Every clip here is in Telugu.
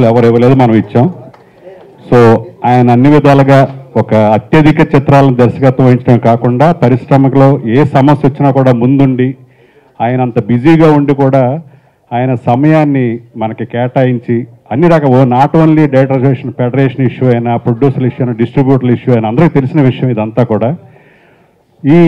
ఎవరు ఇవ్వలేదు మనం ఇచ్చాం సో ఆయన అన్ని విధాలుగా ఒక అత్యధిక చిత్రాలను దర్శకత్వం వహించడం కాకుండా పరిశ్రమలో ఏ సమస్య వచ్చినా కూడా ముందుండి ఆయన అంత బిజీగా ఉండి కూడా ఆయన సమయాన్ని మనకి కేటాయించి అన్ని రకాల oh not only director federation issue అయినా ప్రొడ్యూసర్ ఇష్యూ అయినా డిస్ట్రిబ్యూటర్ ఇష్యూ అయినా అందరికీ తెలిసిన విషయం ఇదంతా కూడా ఈ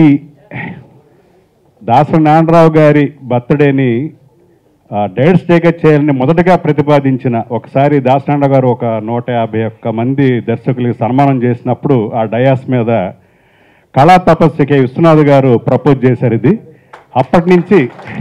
దాసరి నారాయణరావు గారి బర్త్డేని డైట్స్ డేగా చేయాలని మొదటగా ప్రతిపాదించిన ఒకసారి దాసనారాయణ గారు ఒక నూట యాభై ఒక్క మంది దర్శకులకి సన్మానం చేసినప్పుడు ఆ డయాస్ మీద కళా తపస్సు కె విశ్వనాథ్ గారు ప్రపోజ్ చేశారు ఇది అప్పటి నుంచి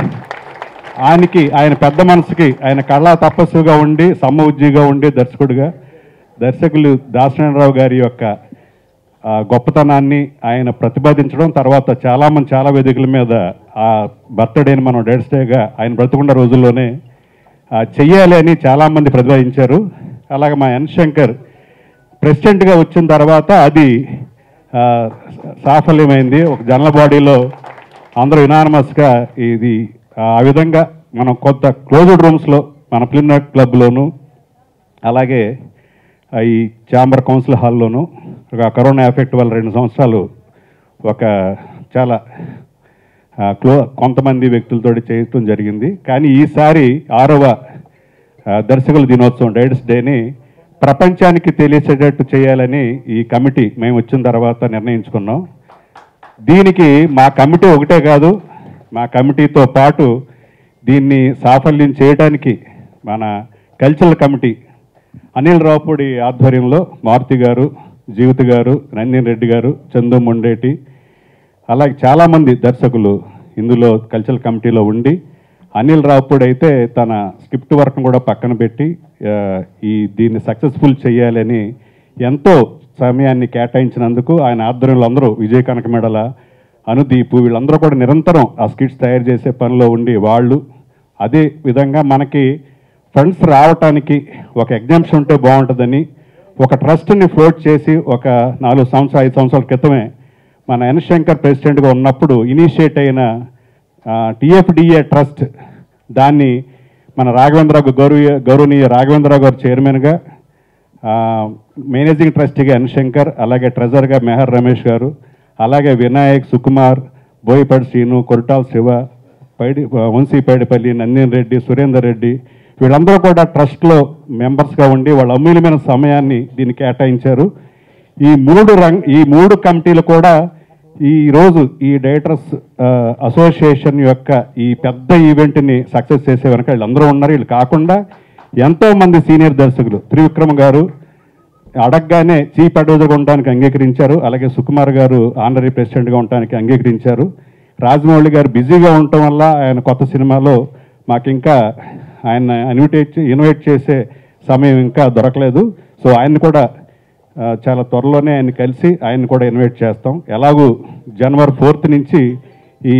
ఆయనకి ఆయన పెద్ద మనసుకి ఆయన కళా తపస్సుగా ఉండి సమ్మవుజ్జిగా ఉండి దర్శకుడిగా దర్శకులు దాసనారాయణరావు గారి యొక్క ఆ, గొప్పతనాన్ని ఆయన ప్రతిపాదించడం తర్వాత చాలామంది చాలా వేదికల మీద ఆ బర్త్డేని మనం డేట్స్ డేగా ఆయన బ్రతుకున్న రోజుల్లోనే ఆ, చెయ్యాలి అని చాలామంది ప్రతిపాదించారు అలాగే మా ఎన్ శంకర్ ప్రెసిడెంట్గా వచ్చిన తర్వాత అది ఆ, సాఫల్యమైంది ఒక జనరల్ బాడీలో అందరూ యునానమస్గా ఇది ఆ విధంగా మనం కొంత క్లోజ్డ్ రూమ్స్లో మన ఫిల్మ్ క్లబ్లోను అలాగే ఆ, ఈ ఛాంబర్ కౌన్సిల్ హాల్లోనూ ఒక కరోనా ఎఫెక్ట్ వల్ల రెండు సంవత్సరాలు ఒక చాలా ఆ, క్లో కొంతమంది వ్యక్తులతో చేయటం జరిగింది కానీ ఈసారి ఆరవ ఆ, దర్శకుల దినోత్సవం డైడ్స్ డేని ప్రపంచానికి తెలిసేటట్టు చేయాలని ఈ కమిటీ మేము వచ్చిన తర్వాత నిర్ణయించుకున్నాం దీనికి మా కమిటీ ఒకటే కాదు మా కమిటీతో పాటు దీన్ని సాఫల్యం చేయడానికి మన కల్చరల్ కమిటీ అనిల్ రావుపూడి ఆధ్వర్యంలో మారుతి గారు జీవిత గారు నందిన్ రెడ్డి గారు చందు మొండేటి అలాగే చాలామంది దర్శకులు ఇందులో కల్చరల్ కమిటీలో ఉండి అనిల్ రావుపూడి అయితే తన స్క్రిప్ట్ వర్క్ను కూడా పక్కన పెట్టి ఆ, ఈ దీన్ని సక్సెస్ఫుల్ చేయాలని ఎంతో సమయాన్ని కేటాయించినందుకు ఆయన ఆధ్వర్యంలో అందరూ విజయ కనకమెడల అనుదీపు వీళ్ళందరూ కూడా నిరంతరం ఆ స్కిట్స్ తయారు చేసే పనిలో ఉండి వాళ్ళు అదే విధంగా మనకి ఫండ్స్ రావటానికి ఒక ఎగ్జామ్షన్ ఉంటే బాగుంటుందని ఒక ట్రస్ట్ని ఫ్లోట్ చేసి ఒక నాలుగు సంవత్సరాలు ఐదు సంవత్సరాల క్రితమే మన ఎన్ శంకర్ ప్రెసిడెంట్గా ఉన్నప్పుడు ఇనిషియేట్ అయిన టిఎఫ్డిఏ ట్రస్ట్ దాన్ని మన రాఘవేంద్రరావు గౌరవ గౌరవనీయ రాఘవేంద్రరావు గారు చైర్మన్గా ఆ, మేనేజింగ్ ట్రస్టీగా ఎన్ శంకర్ అలాగే ట్రెజర్గా మెహర్ రమేష్ గారు అలాగే వినాయక్ సుకుమార్ బోయపాటి శ్రీను కొరటాల్ శివ పైడి వంశీ పైడిపల్లి నందిన్ రెడ్డి సురేందర్ రెడ్డి వీళ్ళందరూ కూడా ట్రస్ట్లో మెంబర్స్గా ఉండి వాళ్ళ అమూల్యమైన సమయాన్ని దీన్ని కేటాయించారు ఈ మూడు రంగ్ ఈ మూడు కమిటీలు కూడా ఈ రోజు ఈ డైరెక్టర్స్ అసోసియేషన్ యొక్క ఈ పెద్ద ఈవెంట్ని సక్సెస్ చేసే వెనక వీళ్ళందరూ ఉన్నారు వీళ్ళు కాకుండా ఎంతో మంది సీనియర్ దర్శకులు త్రివిక్రమ్ గారు అడగగానే చీఫ్ అడ్వైజర్గా ఉండడానికి అంగీకరించారు అలాగే సుకుమార్ గారు ఆనరీ ప్రెసిడెంట్గా ఉండడానికి అంగీకరించారు రాజమౌళి గారు బిజీగా ఉండటం వల్ల ఆయన కొత్త సినిమాలో మాకు ఇంకా ఆయన ఇన్విటేట్ ఇన్వైట్ చేసే సమయం ఇంకా దొరకలేదు సో ఆయన కూడా ఆ, చాలా త్వరలోనే ఆయన కలిసి ఆయన కూడా ఇన్వైట్ చేస్తాం ఎలాగూ జనవరి ఫోర్త్ నుంచి ఈ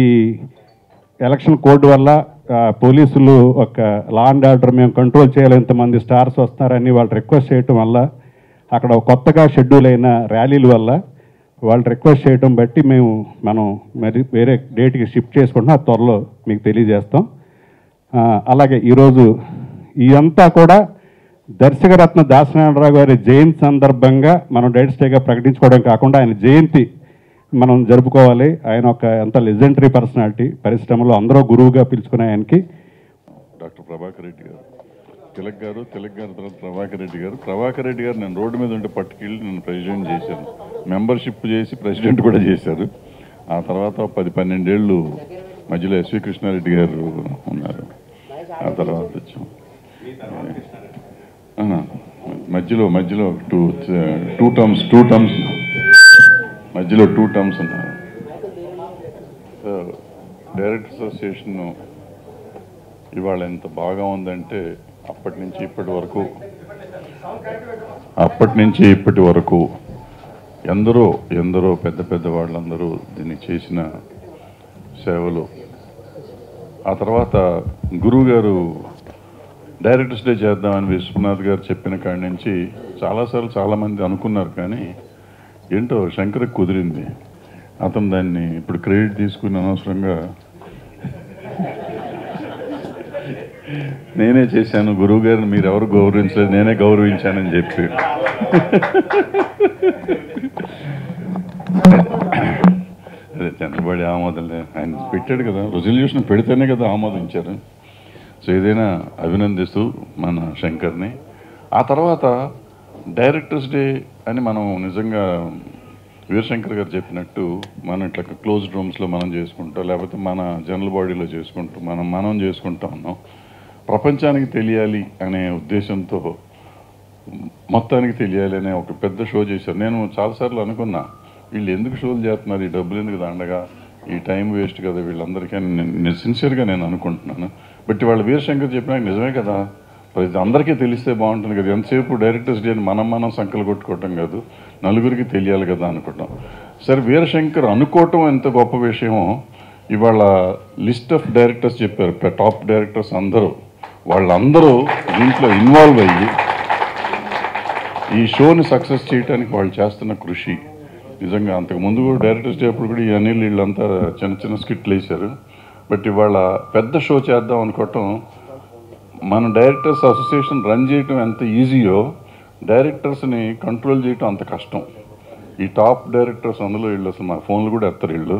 ఎలక్షన్ కోడ్ వల్ల ఆ, పోలీసులు ఒక లా అండ్ ఆర్డర్ మేము కంట్రోల్ చేయాలి ఇంతమంది స్టార్స్ వస్తున్నారని వాళ్ళు రిక్వెస్ట్ చేయటం వల్ల అక్కడ కొత్తగా షెడ్యూల్ అయిన ర్యాలీల వల్ల వాళ్ళు రిక్వెస్ట్ చేయడం బట్టి మేము మనం మరి వేరే డేట్కి షిఫ్ట్ చేసుకుంటున్నాం అది త్వరలో మీకు తెలియజేస్తాం ఆ, అలాగే ఈరోజు ఇదంతా కూడా దర్శకరత్న దాసనారాయణరావు గారి జయంతి సందర్భంగా మనం డైరెక్ట్ స్టేగా ప్రకటించుకోవడం కాకుండా ఆయన జయంతి మనం జరుపుకోవాలి ఆయన ఒక ఎంత లెజెండరీ పర్సనాలిటీ పరిశ్రమలో అందరూ గురువుగా పిలుచుకునే ఆయనకి డాక్టర్ ప్రభాకర్ రెడ్డి గారు తిలక్ గారు తిలక్ గారు తర్వాత ప్రభాకర్ రెడ్డి గారు ప్రభాకర్ రెడ్డి గారు నేను రోడ్డు మీద ఉంటే పట్టుకెళ్ళి నన్ను ప్రెసిడెంట్ చేశాను మెంబర్షిప్ చేసి ప్రెసిడెంట్ కూడా చేశారు ఆ తర్వాత ఒక పది పన్నెండేళ్ళు మధ్యలో ఎస్వి కృష్ణారెడ్డి గారు ఉన్నారు ఆ తర్వాత వచ్చాం ఆహా. మధ్యలో మధ్యలో two two terms two terms మధ్యలో టూ టర్మ్స్ ఉన్నారు సో డైరెక్టర్ అసోసియేషన్ ఇవాళ ఎంత బాగా ఉందంటే అప్పటి నుంచి ఇప్పటి వరకు అప్పటి నుంచి ఇప్పటి వరకు ఎందరో ఎందరో పెద్ద పెద్ద వాళ్ళందరూ దీన్ని చేసిన సేవలు ఆ తర్వాత గురువు గారు డైరెక్టర్స్ డే చేద్దామని విశ్వనాథ్ గారు చెప్పిన కాడి నుంచి చాలాసార్లు చాలామంది అనుకున్నారు కానీ ఏంటో శంకర్కి కుదిరింది అతను దాన్ని ఇప్పుడు క్రెడిట్ తీసుకుని అనవసరంగా నేనే చేశాను గురువు గారిని మీరు ఎవరు గౌరవించలేదు నేనే గౌరవించానని చెప్పి అదే చంద్రబాబు ఆమోదంలే ఆయన పెట్టాడు కదా రెజల్యూషన్ పెడితేనే కదా ఆమోదించారు సో ఏదైనా అభినందిస్తూ మన శంకర్ని ఆ తర్వాత డైరెక్టర్స్ డే అని మనం నిజంగా వీరశంకర్ గారు చెప్పినట్టు మనం ఇట్లా క్లోజ్డ్ రూమ్స్లో మనం చేసుకుంటాం లేకపోతే మన జనరల్ బాడీలో చేసుకుంటూ మనం మనం చేసుకుంటా ఉన్నాం ప్రపంచానికి తెలియాలి అనే ఉద్దేశంతో మొత్తానికి తెలియాలి అనే ఒక పెద్ద షో చేశారు నేను చాలాసార్లు అనుకున్నా వీళ్ళు ఎందుకు షోలు చేస్తున్నారు ఈ డబ్బులు ఎందుకు దండగా ఈ టైం వేస్ట్ కదా వీళ్ళందరికీ అని నేను సిన్సియర్గా నేను అనుకుంటున్నాను బట్ వాళ్ళ వీరశంకర్ చెప్పినాక నిజమే కదా ప్రతి అందరికీ తెలిస్తే బాగుంటుంది కదా ఎంతసేపు డైరెక్టర్స్ డే అని మనం మనం సంకలు కొట్టుకోవటం కాదు నలుగురికి తెలియాలి కదా అనుకుంటాం సరే వీరశంకర్ అనుకోవటం ఎంత గొప్ప విషయమో ఇవాళ లిస్ట్ ఆఫ్ డైరెక్టర్స్ చెప్పారు టాప్ డైరెక్టర్స్ అందరూ వాళ్ళందరూ దీంట్లో ఇన్వాల్వ్ అయ్యి ఈ షోని సక్సెస్ చేయడానికి వాళ్ళు చేస్తున్న కృషి నిజంగా అంతకు ముందు కూడా డైరెక్టర్స్ డే అప్పుడు కూడా ఈ అనిల్ వీళ్ళంతా చిన్న చిన్న స్కిట్లు వేశారు బట్ ఇవాళ పెద్ద షో చేద్దాం అనుకోవటం మన డైరెక్టర్స్ అసోసియేషన్ రన్ చేయటం ఎంత ఈజీయో డైరెక్టర్స్ని కంట్రోల్ చేయటం అంత కష్టం ఈ టాప్ డైరెక్టర్స్ అందులో వీళ్ళు అసలు మా ఫోన్లు కూడా ఎత్తారు వీళ్ళు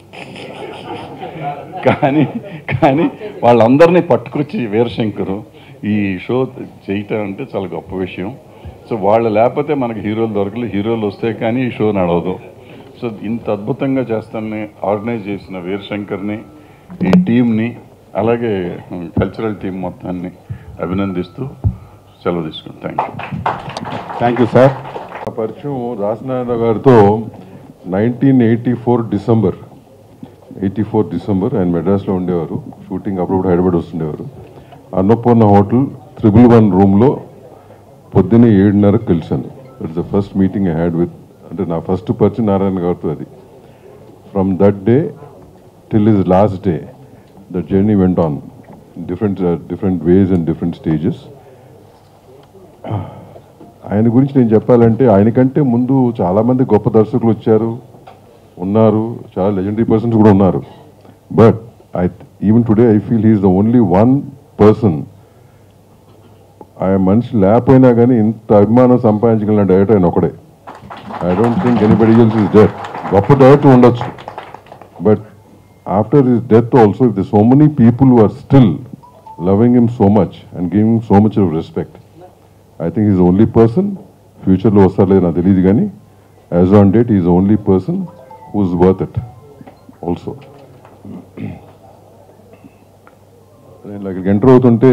కానీ కానీ వాళ్ళందరినీ పట్టుకొచ్చి వీరశంకరు ఈ షో చేయటం అంటే చాలా గొప్ప విషయం సో వాళ్ళు లేకపోతే మనకి హీరోలు దొరకలేదు హీరోలు వస్తే కానీ ఈ షో నడవదు సో ఇంత అద్భుతంగా చేస్తానని ఆర్గనైజ్ చేసిన వీరశంకర్ని ఈ టీంని అలాగే కల్చరల్ టీం మొత్తాన్ని అభినందిస్తూ సెలవు తీసుకుంటాను thank you thank you sir ఆ పరిచయం రాజనారాయణ గారితో nineteen eighty four December eighty four December ఆయన మెడ్రాస్లో ఉండేవారు షూటింగ్ అప్పుడప్పుడు హైదరాబాద్ వస్తుండేవారు అన్నపూర్ణ హోటల్ త్రిబుల్ వన్ రూమ్లో పొద్దున్నే ఏడున్నరకు కలిశాను it's the first meeting I had with అంటే నా ఫస్ట్ పరిచయం నారాయణ గారితో అది from that day till his last day the journey went on different different ways and different stages ఆయన గురించి నేను చెప్పాలంటే ఆయనకంటే ముందు చాలామంది గొప్ప దర్శకులు వచ్చారు ఉన్నారు చాలా లెజెండరీ పర్సన్స్ కూడా ఉన్నారు but I even today I feel he is the only one person ఆ మనిషి లేకపోయినా కానీ ఇంత అభిమానం సంపాదించగలిగిన డైరెక్టర్ ఆయన ఒకడే I don't think anybody else his death గొప్ప డైరెక్టర్ ఉండొచ్చు but after his death also if the so many people are still loving him so much and giving so much of respect I think is only person ఫ్యూచర్లో వస్తారు లేదు నాకు తెలియదు కానీ as on date is only person whose worth it also నేను ఇక్కడికి ఎంటర్ అవుతుంటే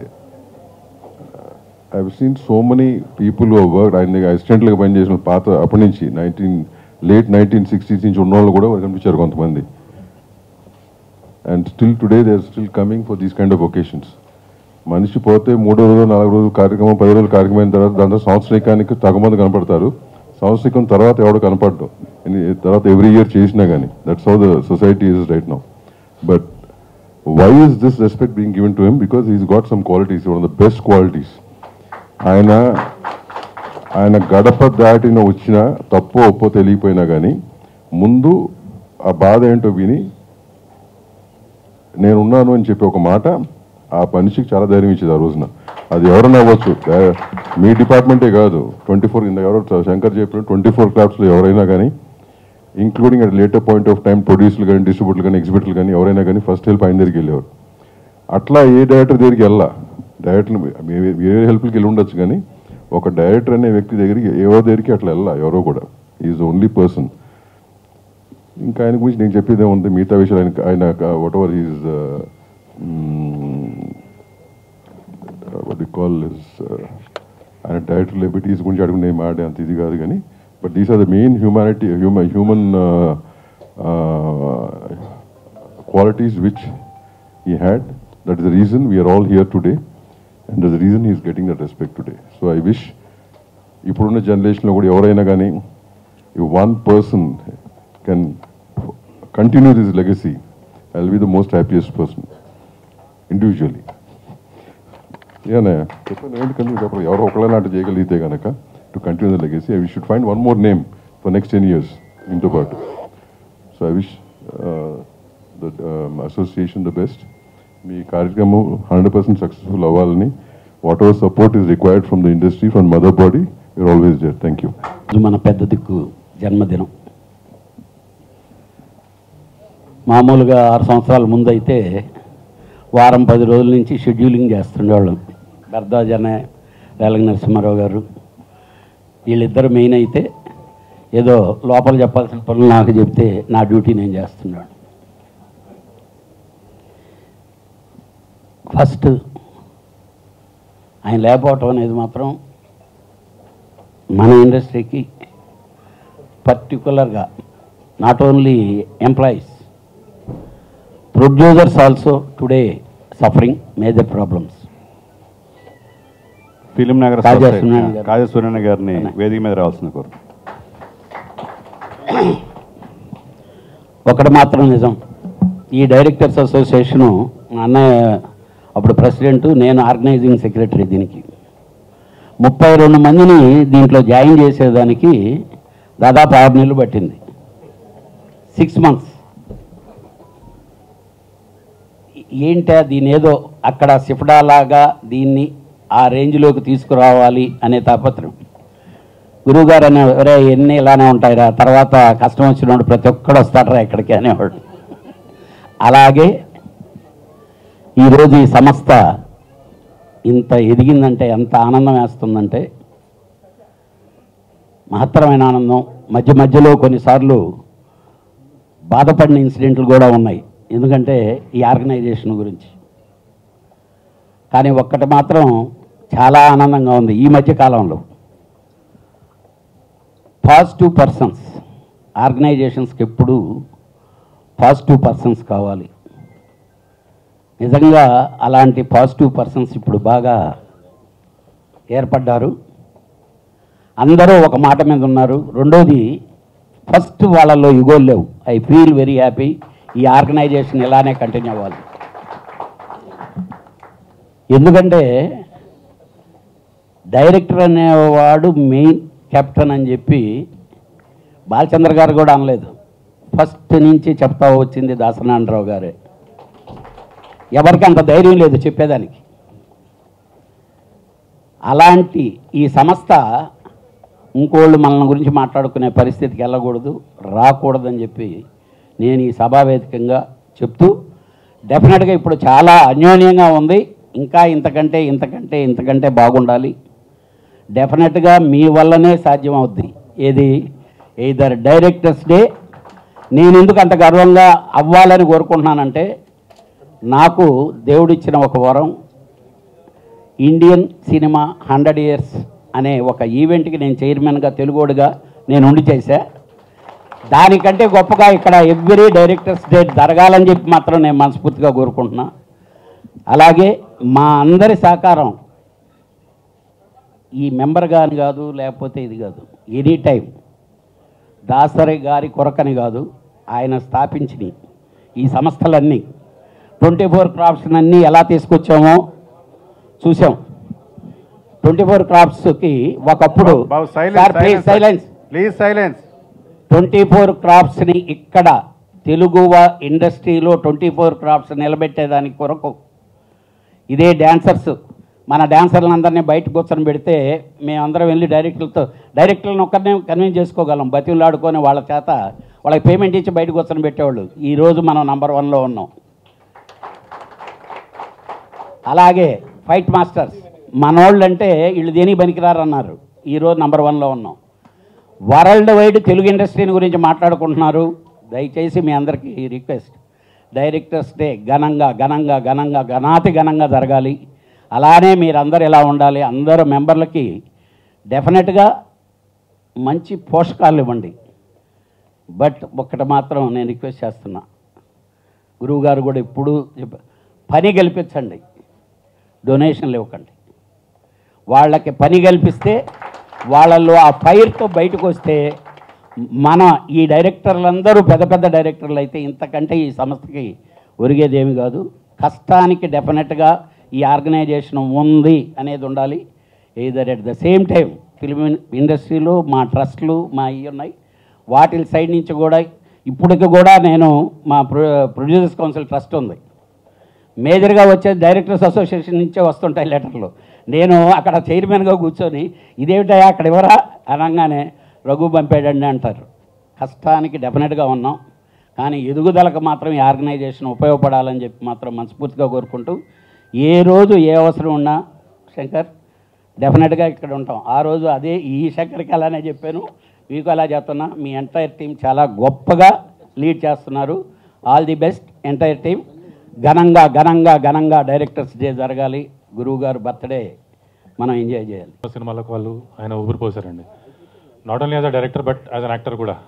I seen so many people work ఆయన అసిస్టెంట్లుగా పనిచేసిన పాత అప్పటి నుంచి నైన్టీన్ లేట్ నైన్టీన్ సిక్స్టీస్ నుంచి ఉన్న వాళ్ళు కూడా కనిపించారు కొంతమంది and still today they are still coming for these kind of occasions మనిషి పోతే మూడో రోజు నాలుగు రోజులు కార్యక్రమం పది రోజులు కార్యక్రమం అయిన తర్వాత దాంట్లో సంవత్సరికానికి తగమంది కనపడతారు సంవత్సరికం తర్వాత ఎవడు కనపడడం తర్వాత ఎవ్రీ ఇయర్ చేసినా కానీ that's how the society is right now but why is this respect being given to him because is got some qualities one of the best qualities ఆయన ఆయన గడప దాటిన వచ్చిన తప్పో ఒప్పో తెలియపోయినా కానీ ముందు ఆ బాధ ఏంటో విని నేనున్నాను అని చెప్పి ఒక మాట ఆ మనిషికి చాలా ధైర్యం ఇచ్చేది ఆ రోజున అది ఎవరైనా అవ్వచ్చు డా- మీ డిపార్ట్మెంటే కాదు ట్వంటీ ఫోర్ ఇంత ఎవరో శంకర్ చెప్పిన ట్వంటీ ఫోర్ క్రాఫ్ట్స్లో ఎవరైనా కానీ including at later point of time ప్రొడ్యూసర్లు కానీ డిస్ట్రిబ్యూటర్లు కానీ ఎగ్జిబిటర్లు కానీ ఎవరైనా కానీ ఫస్ట్ హెల్ప్ ఆయన దగ్గరికి వెళ్ళేవారు అట్లా ఏ డైరెక్టర్ దగ్గరికి వెళ్ళా డైరెక్టర్ వేరే హెల్ప్కి వెళ్ళి ఉండొచ్చు కానీ ఒక డైరెక్టర్ అనే వ్యక్తి దగ్గరికి ఎవరి దగ్గరికి అట్లా వెళ్ళా ఎవరో కూడా ఈజ్ ఓన్లీ పర్సన్ ఇంకా ఆయన గురించి నేను చెప్పేదే ఉంది మిగతా విషయాలు ఆయన ఆయన whatever is what call is ఆయన డైరెక్టర్ లెబిటీస్ గురించి అడుగు నేను మాడే అంత ఇది కాదు కానీ but these are the main humanity human human qualities which he had. That is the reason we are all here today, and that's the reason he is getting that respect today. So I wish ఇప్పుడున్న జనరేషన్లో కూడా ఎవరైనా కానీ one person can continue this legacy I will be the most happiest person individually ఏనా చెప్పండి ఏంటి కంటిన్యూ చెప్పరు ఎవరో ఒకళ్ళ నాటి చేయగలిగితే కనుక to continue the legacy I wish should find one more name for next ten years ఇంతో పాటు So I wish uh, the um, association the best, మీ కార్యక్రమం హండ్రెడ్ పర్సెంట్ సక్సెస్ఫుల్ అవ్వాలని whatever support is required from the industry from mother body you're always there thank you ఇది మన పెద్ద దిక్కు జన్మదినం మామూలుగా ఆరు సంవత్సరాల ముందు అయితే వారం పది రోజుల నుంచి షెడ్యూలింగ్ చేస్తుండేవాళ్ళం బర్దాజనే రేలంగి నరసింహారావు గారు వీళ్ళిద్దరు మెయిన్ అయితే ఏదో లోపల చెప్పాల్సిన పనులు నాకు చెప్తే నా డ్యూటీ నేను చేస్తున్నాడు ఫస్ట్ ఆయన లేకపోవటం అనేది మాత్రం మన ఇండస్ట్రీకి పర్టికులర్గా not only employees producers also today suffering major problems film Nagar Kaja society- Suryanarayana గారు. కాజా సూర్యనారాయణ గారిని వేదిక మీద రావాల్సిన కోరు ఒకటి మాత్రం నిజం ఈ డైరెక్టర్స్ అసోసియేషను మా అన్నయ్య అప్పుడు ప్రెసిడెంట్ నేను ఆర్గనైజింగ్ సెక్రటరీ దీనికి ముప్పై రెండు మందిని దీంట్లో జాయిన్ చేసేదానికి దాదాపు ఆరు నెలలు పట్టింది సిక్స్ మంత్స్ ఏంటా దీని ఏదో అక్కడ సిఫడాలాగా దీన్ని ఆ రేంజ్లోకి తీసుకురావాలి అనే తాపత్రం గురువుగారు అనే ఒరే ఎన్ని ఇలానే ఉంటాయిరా తర్వాత కష్టం వచ్చినప్పుడు ప్రతి ఒక్కడు వస్తాడరా ఇక్కడికి అనేవాడు అలాగే ఈరోజు ఈ సంస్థ ఇంత ఎదిగిందంటే ఎంత ఆనందం వేస్తుందంటే మహత్తరమైన ఆనందం మధ్య మధ్యలో కొన్నిసార్లు బాధపడిన ఇన్సిడెంట్లు కూడా ఉన్నాయి ఎందుకంటే ఈ ఆర్గనైజేషన్ గురించి కానీ ఒక్కటి మాత్రం చాలా ఆనందంగా ఉంది ఈ మధ్య కాలంలో పాజిటివ్ పర్సన్స్ ఆర్గనైజేషన్స్కి ఎప్పుడు పాజిటివ్ పర్సన్స్ కావాలి నిజంగా అలాంటి పాజిటివ్ పర్సన్స్ ఇప్పుడు బాగా ఏర్పడ్డారు అందరూ ఒక మాట మీద ఉన్నారు రెండోది ఫస్ట్ వాళ్ళల్లో ఇగోలు లేవు ఐ ఫీల్ వెరీ హ్యాపీ ఈ ఆర్గనైజేషన్ ఇలానే కంటిన్యూ అవ్వాలి ఎందుకంటే డైరెక్టర్ అనేవాడు మెయిన్ కెప్టెన్ అని చెప్పి బాలచంద్ర గారు కూడా అనలేదు ఫస్ట్ నుంచి చెప్తా వచ్చింది దాసనారాయణరావు గారే ఎవరికి అంత ధైర్యం లేదు చెప్పేదానికి అలాంటి ఈ సంస్థ ఇంకోళ్ళు మనల్ని గురించి మాట్లాడుకునే పరిస్థితికి వెళ్ళకూడదు రాకూడదని చెప్పి నేను ఈ సభావేదికంగా చెప్తూ డెఫినెట్గా ఇప్పుడు చాలా అన్యోన్యంగా ఉంది ఇంకా ఇంతకంటే ఇంతకంటే ఇంతకంటే బాగుండాలి డెఫినెట్గా మీ వల్లనే సాధ్యం అవుద్ది ఏది ఇద్దరు డైరెక్టర్స్ డే నేను ఎందుకు అంత గర్వంగా అవ్వాలని కోరుకుంటున్నానంటే నాకు దేవుడిచ్చిన ఒక వరం ఇండియన్ సినిమా హండ్రెడ్ ఇయర్స్ అనే ఒక ఈవెంట్కి నేను చైర్మన్గా తెలుగోడుగా నేను ఉండి చేశా దానికంటే గొప్పగా ఇక్కడ ఎవ్రీ డైరెక్టర్స్ డే జరగాలని చెప్పి మాత్రం నేను మనస్ఫూర్తిగా కోరుకుంటున్నా అలాగే మా అందరి సహకారం ఈ మెంబర్ గాని కాదు లేకపోతే ఇది కాదు ఎనీ టైం దాసరి గారి కొరకని కాదు ఆయన స్థాపించిన ఈ సంస్థలన్నీ ట్వంటీ ఫోర్ క్రాప్స్ అన్నీ ఎలా తీసుకొచ్చామో చూసాం ట్వంటీ ఫోర్ క్రాప్స్కి ఒకప్పుడు Babu sir please silence please silence twenty four క్రాప్స్ని ఇక్కడ తెలుగు వా- ఇండస్ట్రీలో ట్వంటీ ఫోర్ క్రాప్స్ నిలబెట్టేదానికి కొరకు ఇదే డాన్సర్స్ మన డాన్సర్లందరినీ బయట కూర్చొని పెడితే మేమందరం వెళ్ళి డైరెక్టర్లతో డైరెక్టర్లను ఒక్కరినే కన్విన్స్ చేసుకోగలం బతిలాడుకొని వాళ్ళ చేత వాళ్ళకి పేమెంట్ ఇచ్చి బయట కూర్చొని పెట్టేవాళ్ళు ఈరోజు మనం నంబర్ వన్లో ఉన్నాం అలాగే ఫైట్ మాస్టర్స్ మనోళ్ళు అంటే వీళ్ళు దేనికి పనికిరారు అన్నారు ఈరోజు నంబర్ వన్లో ఉన్నాం వరల్డ్ వైడ్ తెలుగు ఇండస్ట్రీని గురించి మాట్లాడుకుంటున్నారు దయచేసి మీ అందరికీ రిక్వెస్ట్ డైరెక్టర్స్ డే ఘనంగా ఘనంగా ఘనంగా ఘనాతి ఘనంగా జరగాలి అలానే మీరందరూ ఎలా ఉండాలి అందరూ మెంబర్లకి డెఫినెట్గా మంచి పోషకాలు ఇవ్వండి బట్ ఒక్కటి మాత్రం నేను రిక్వెస్ట్ చేస్తున్నా గురువుగారు కూడా ఎప్పుడు చెప్ప- పని కల్పించండి డొనేషన్లు ఇవ్వకండి వాళ్ళకి పని కల్పిస్తే వాళ్ళల్లో ఆ ఫైర్తో బయటకు వస్తే మన ఈ డైరెక్టర్లందరూ పెద్ద పెద్ద డైరెక్టర్లు అయితే ఇంతకంటే ఈ సంస్థకి ఒరిగేదేమి కాదు కష్టానికి డెఫినెట్గా ఈ ఆర్గనైజేషన్ ఉంది అనేది ఉండాలి either at the same time film ఇండస్ట్రీలో మా ట్రస్ట్లు మా ఇవి ఉన్నాయి వాటి సైడ్ నుంచి కూడా ఇప్పటికి కూడా నేను మా ప్రొ ప్రొడ్యూసర్స్ కౌన్సిల్ ట్రస్ట్ ఉంది మేజర్గా వచ్చే డైరెక్టర్స్ అసోసియేషన్ నుంచే వస్తుంటాయి లెటర్లు నేను అక్కడ చైర్మన్గా కూర్చొని ఇదేమిటయా అక్కడ ఇవ్వరా అనగానే రఘు పంపాడండి అంటారు కష్టానికి డెఫినెట్గా ఉన్నాం కానీ ఎదుగుదలకు మాత్రం ఈ ఆర్గనైజేషన్ ఉపయోగపడాలని చెప్పి మాత్రం మనస్ఫూర్తిగా కోరుకుంటూ ఏ రోజు ఏ అవసరం ఉన్నా శంకర్ డెఫినెట్గా ఇక్కడ ఉంటాం ఆ రోజు అదే ఈ శంకర్కి అలానే చెప్పాను మీకు అలా చెప్తున్నా మీ ఎంటైర్ టీం చాలా గొప్పగా లీడ్ చేస్తున్నారు all the best entire team ఘనంగా ఘనంగా ఘనంగా డైరెక్టర్స్ డే జరగాలి గురువు గారు బర్త్డే మనం ఎంజాయ్ చేయాలి సినిమాలకు వాళ్ళు ఆయన ఊపిరిపోసారండి not only as a director but as an actor కూడా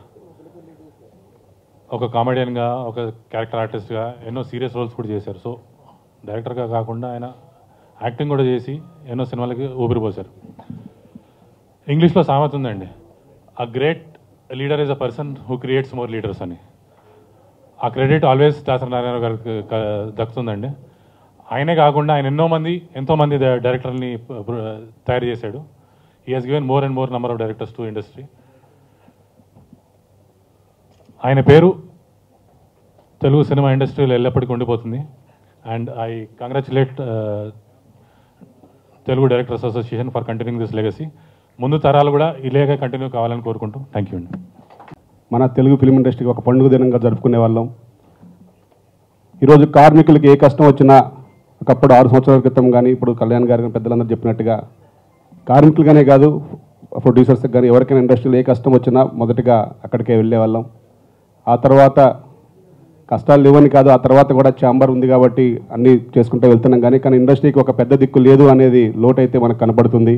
ఒక కామెడియన్గా ఒక క్యారెక్టర్ ఆర్టిస్ట్గా ఎన్నో సీరియస్ రోల్స్ కూడా చేశారు సో డైరెక్టర్గా కాకుండా ఆయన యాక్టింగ్ కూడా చేసి ఎన్నో సినిమాలకి ఊపిరిపోశారు ఇంగ్లీష్లో సామెత ఉందండి ఆ great leader is a person who creates more leaders అని ఆ క్రెడిట్ ఆల్వేస్ దాసరి నారాయణ గారికి క- దక్కుతుందండి ఆయనే కాకుండా ఆయన ఎన్నో మంది ఎంతో మంది డ- డైరెక్టర్ని ప- ప- తయారు చేశాడు ఈ has given more and more number of directors to industry ఆయన పేరు తెలుగు సినిమా ఇండస్ట్రీలో ఎల్లప్పటికీ ఉండిపోతుంది and I congratulate Telugu directors association for continuing this legacy ముందు తరాలు కూడా ఇలాగే కంటిన్యూ కావాలని కోరుకుంటూ థ్యాంక్ యూ అండి మన తెలుగు ఫిలిం ఇండస్ట్రీకి ఒక పండుగ దినంగా జరుపుకునే వాళ్ళం ఈరోజు కార్మికులకి ఏ కష్టం వచ్చినా ఒకప్పుడు ఆరు సంవత్సరాల క్రితం కానీ ఇప్పుడు కళ్యాణ్ గారి పెద్దలందరూ చెప్పినట్టుగా కార్మికులుగానే కాదు ప్రొడ్యూసర్స్కి కానీ ఎవరికైనా ఇండస్ట్రీలో ఏ కష్టం వచ్చినా మొదటగా అక్కడికే వెళ్ళేవాళ్ళం ఆ తర్వాత కష్టాలు లేవని కాదు ఆ తర్వాత కూడా ఛాంబర్ ఉంది కాబట్టి అన్నీ చేసుకుంటూ వెళ్తున్నాం కానీ కానీ ఇండస్ట్రీకి ఒక పెద్ద దిక్కు లేదు అనేది లోటైతే మనకు కనబడుతుంది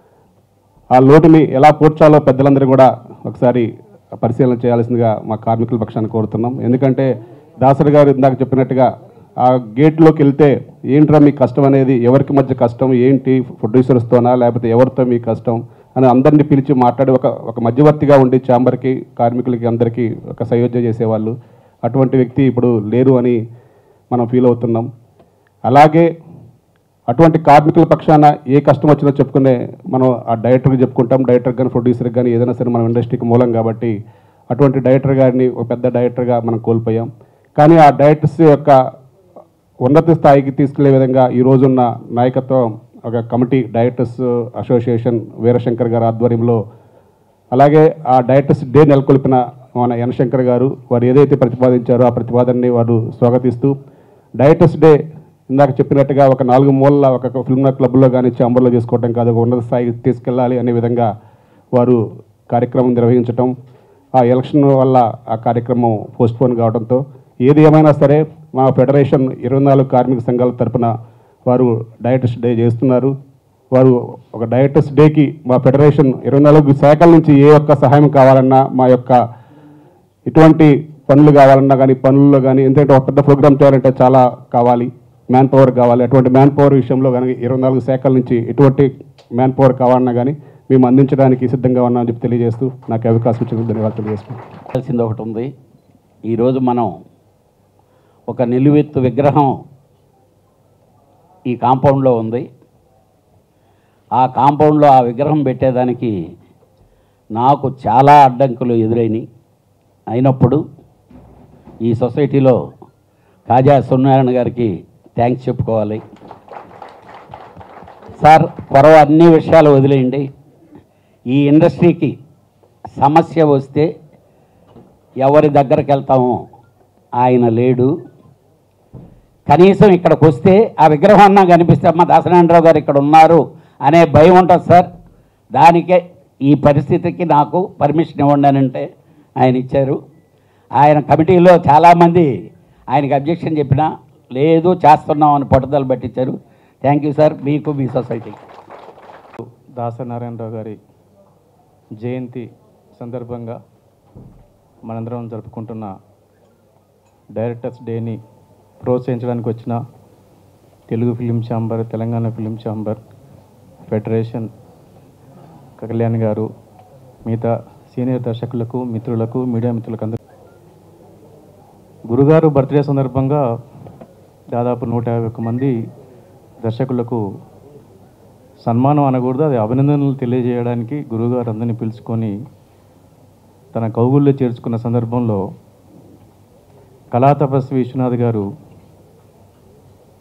ఆ లోటుని ఎలా పూడ్చాలో పెద్దలందరూ కూడా ఒకసారి పరిశీలన చేయాల్సిందిగా మా కార్మికుల పక్షాన్ని కోరుతున్నాం ఎందుకంటే దాసరి గారు ఇందాక చెప్పినట్టుగా ఆ గేట్లోకి వెళ్తే ఏంట్రా మీ కష్టం అనేది ఎవరికి మధ్య కష్టం ఏంటి ప్రొడ్యూసర్స్తోనా లేకపోతే ఎవరితో మీ కష్టం అని అందరినీ పిలిచి మాట్లాడి ఒక ఒక మధ్యవర్తిగా ఉండి ఛాంబర్కి కార్మికులకి అందరికీ ఒక సయోధ్య చేసేవాళ్ళు అటువంటి వ్యక్తి ఇప్పుడు లేరు అని మనం ఫీల్ అవుతున్నాం అలాగే అటువంటి కార్మికుల పక్షాన ఏ కష్టం వచ్చినా చెప్పుకునే మనం ఆ డైరెక్టర్కి చెప్పుకుంటాం డైరెక్టర్ కానీ ప్రొడ్యూసర్కి కానీ ఏదైనా సరే మనం ఇండస్ట్రీకి మూలం కాబట్టి అటువంటి డైరెక్టర్ గారిని ఒక పెద్ద డైరెక్టర్గా మనం కోల్పోయాం కానీ ఆ డైరెక్టర్స్ యొక్క ఉన్నత స్థాయికి తీసుకెళ్లే విధంగా ఈ రోజున్న నాయకత్వం ఒక కమిటీ డైరెక్టర్స్ అసోసియేషన్ వీరశంకర్ గారి ఆధ్వర్యంలో అలాగే ఆ డైరెక్టర్స్ డే నెలకొల్పిన మన ఎన్ శంకర్ గారు వారు ఏదైతే ప్రతిపాదించారో ఆ ప్రతిపాదనని వారు స్వాగతిస్తూ డైరెక్టర్స్ డే ఇందాక చెప్పినట్టుగా ఒక నాలుగు మూలల ఒక ఫిల్మ్ క్లబ్లో కానీ చాంబర్లో చేసుకోవటం కాదు ఒక ఉన్నత స్థాయికి తీసుకెళ్ళాలి అనే విధంగా వారు కార్యక్రమం నిర్వహించటం ఆ ఎలక్షన్ వల్ల ఆ కార్యక్రమం పోస్ట్పోన్ కావడంతో ఏది ఏమైనా సరే మా ఫెడరేషన్ ఇరవై నాలుగు కార్మిక సంఘాల తరపున వారు డైరెక్టర్స్ డే చేస్తున్నారు వారు ఒక డైరెక్టర్స్ డేకి మా ఫెడరేషన్ ఇరవై నాలుగు శాఖల నుంచి ఏ ఒక్క సహాయం కావాలన్నా మా యొక్క ఎటువంటి పనులు కావాలన్నా కానీ పనుల్లో కానీ ఎందుకంటే ఒక పెద్ద ప్రోగ్రామ్ చేయాలంటే చాలా కావాలి మ్యాన్ పవర్ కావాలి అటువంటి మ్యాన్ పవర్ విషయంలో కానీ ఇరవై నాలుగు శాఖల నుంచి ఎటువంటి మ్యాన్ పవర్ కావాలన్నా కానీ మేము అందించడానికి సిద్ధంగా ఉన్నామని చెప్పి తెలియజేస్తూ నాకు ఈ అవకాశం ఇచ్చినందుకు ధన్యవాదాలు తెలియజేస్తున్నాను చేయాల్సింది ఒకటి ఉంది ఈరోజు మనం ఒక నిలువెత్తు విగ్రహం ఈ కాంపౌండ్లో ఉంది ఆ కాంపౌండ్లో ఆ విగ్రహం పెట్టేదానికి నాకు చాలా అడ్డంకులు ఎదురైనాయి అయినప్పుడు ఈ సొసైటీలో కాజా సూర్యనారాయణ గారికి థ్యాంక్స్ చెప్పుకోవాలి సార్ పొరవ అన్ని విషయాలు వదిలేయండి ఈ ఇండస్ట్రీకి సమస్య వస్తే ఎవరి దగ్గరికి వెళ్తామో ఆయన లేడు కనీసం ఇక్కడికి వస్తే ఆ విగ్రహం అన్నా కనిపిస్తే అమ్మ దాసనారాయణరావు గారు ఇక్కడ ఉన్నారు అనే భయం ఉంటుంది సార్ దానికే ఈ పరిస్థితికి నాకు పర్మిషన్ ఇవ్వండి అని అంటే ఆయన ఇచ్చారు ఆయన కమిటీలో చాలామంది ఆయనకి అబ్జెక్షన్ చెప్పినా లేదు చేస్తున్నాం అని పట్టుదల పట్టించారు థ్యాంక్ యూ సార్ మీకు మీ సొసైటీ దాసనారాయణరావు గారి జయంతి సందర్భంగా మనందరం జరుపుకుంటున్న డైరెక్టర్స్ డేని ప్రోత్సహించడానికి వచ్చిన Telugu film chamber Telangana film chamber federation Kalyan గారు మిగతా సీనియర్ దర్శకులకు మిత్రులకు మీడియా మిత్రులకు అందరూ గురుగారు బర్త్డే సందర్భంగా దాదాపు నూట యాభై ఒక్క మంది దర్శకులకు సన్మానం అనకూడదు అది అభినందనలు తెలియజేయడానికి గురువుగారు అందరినీ పిలుచుకొని తన కౌగుల్లో చేర్చుకున్న సందర్భంలో కళా తపస్వి విశ్వనాథ్ గారు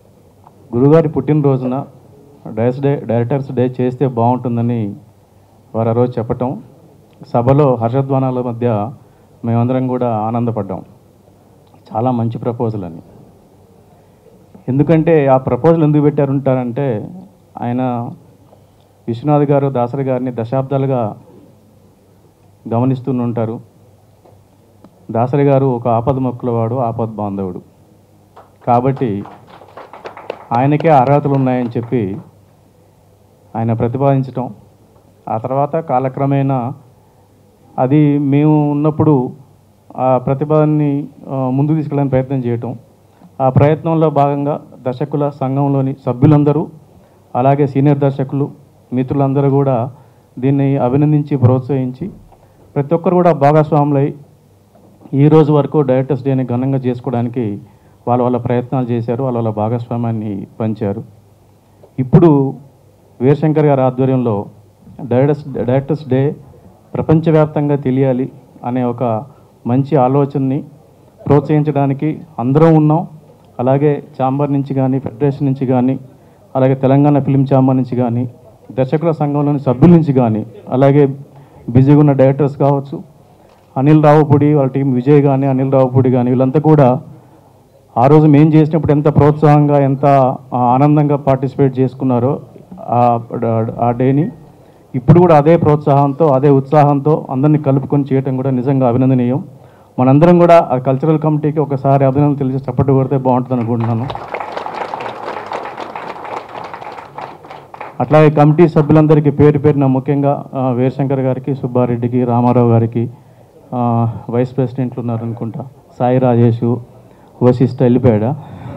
గురుగారి పుట్టినరోజున డైరెక్టర్స్ డే డైరెక్టర్స్ డే చేస్తే బాగుంటుందని వారు ఆ రోజు చెప్పటం సభలో హర్షధ్వానాల మధ్య మేమందరం కూడా ఆనందపడ్డాం చాలా మంచి ప్రపోజల్ అని ఎందుకంటే ఆ ప్రపోజల్ ఎందుకు పెట్టారుంటారంటే ఆయన విశ్వనాథ్ గారు దాసరి గారిని దశాబ్దాలుగా గమనిస్తూనే ఉంటారు దాసరి గారు ఒక ఆపద మొక్కులవాడు ఆపద బాంధవుడు కాబట్టి ఆయనకే అర్హతలు ఉన్నాయని చెప్పి ఆయన ప్రతిపాదించటం ఆ తర్వాత కాలక్రమేణా అది మేము ఉన్నప్పుడు ఆ ప్రతిభని ఆ, ముందుకు తీసుకెళ్ళడానికి ప్రయత్నం చేయటం ఆ ప్రయత్నంలో భాగంగా దర్శకుల సంఘంలోని సభ్యులందరూ అలాగే సీనియర్ దర్శకులు మిత్రులందరూ కూడా దీన్ని అభినందించి ప్రోత్సహించి ప్రతి ఒక్కరు కూడా భాగస్వాములై ఈ రోజు వరకు డైరెక్టర్స్ డేని ఘనంగా చేసుకోవడానికి వాళ్ళ వాళ్ళ ప్రయత్నాలు చేశారు వాళ్ళ వాళ్ళ భాగస్వామ్యాన్ని పంచారు ఇప్పుడు వీరశంకర్ గారి ఆధ్వర్యంలో డైరెక్టర్స్ డైరెక్టర్స్ డే ప్రపంచవ్యాప్తంగా తెలియాలి అనే ఒక మంచి ఆలోచనని ప్రోత్సహించడానికి అందరం ఉన్నాం అలాగే ఛాంబర్ నుంచి కానీ ఫెడరేషన్ నుంచి కానీ అలాగే తెలంగాణ ఫిలిం ఛాంబర్ నుంచి కానీ దర్శకుల సంఘంలోని సభ్యుల నుంచి కానీ అలాగే బిజీగా ఉన్న డైరెక్టర్స్ కావచ్చు అనిల్ రావుపూడి వాళ్ళ టీం విజయ్ కానీ అనిల్ రావుపూడి కానీ వీళ్ళంతా కూడా ఆ రోజు మేము చేసినప్పుడు ఎంత ప్రోత్సాహంగా ఎంత ఆ, ఆనందంగా పార్టిసిపేట్ చేసుకున్నారో ఆ- ఆ డేని ఇప్పుడు కూడా అదే ప్రోత్సాహంతో అదే ఉత్సాహంతో అందరినీ కలుపుకొని చేయటం కూడా నిజంగా అభినందనీయం మనందరం కూడా ఆ కల్చరల్ కమిటీకి ఒకసారి అభినందనలు తెలిసి చప్పట్టు కొడితే బాగుంటుంది అనుకుంటున్నాను అట్లాగే కమిటీ సభ్యులందరికీ పేరు పేరున ముఖ్యంగా ఆ, వీరశంకర్ గారికి సుబ్బారెడ్డికి రామారావు గారికి ఆ, వైస్ ప్రెసిడెంట్లు ఉన్నారనుకుంటా సాయి రాజేష్ వశిష్ఠ వెళ్ళిపోయాడా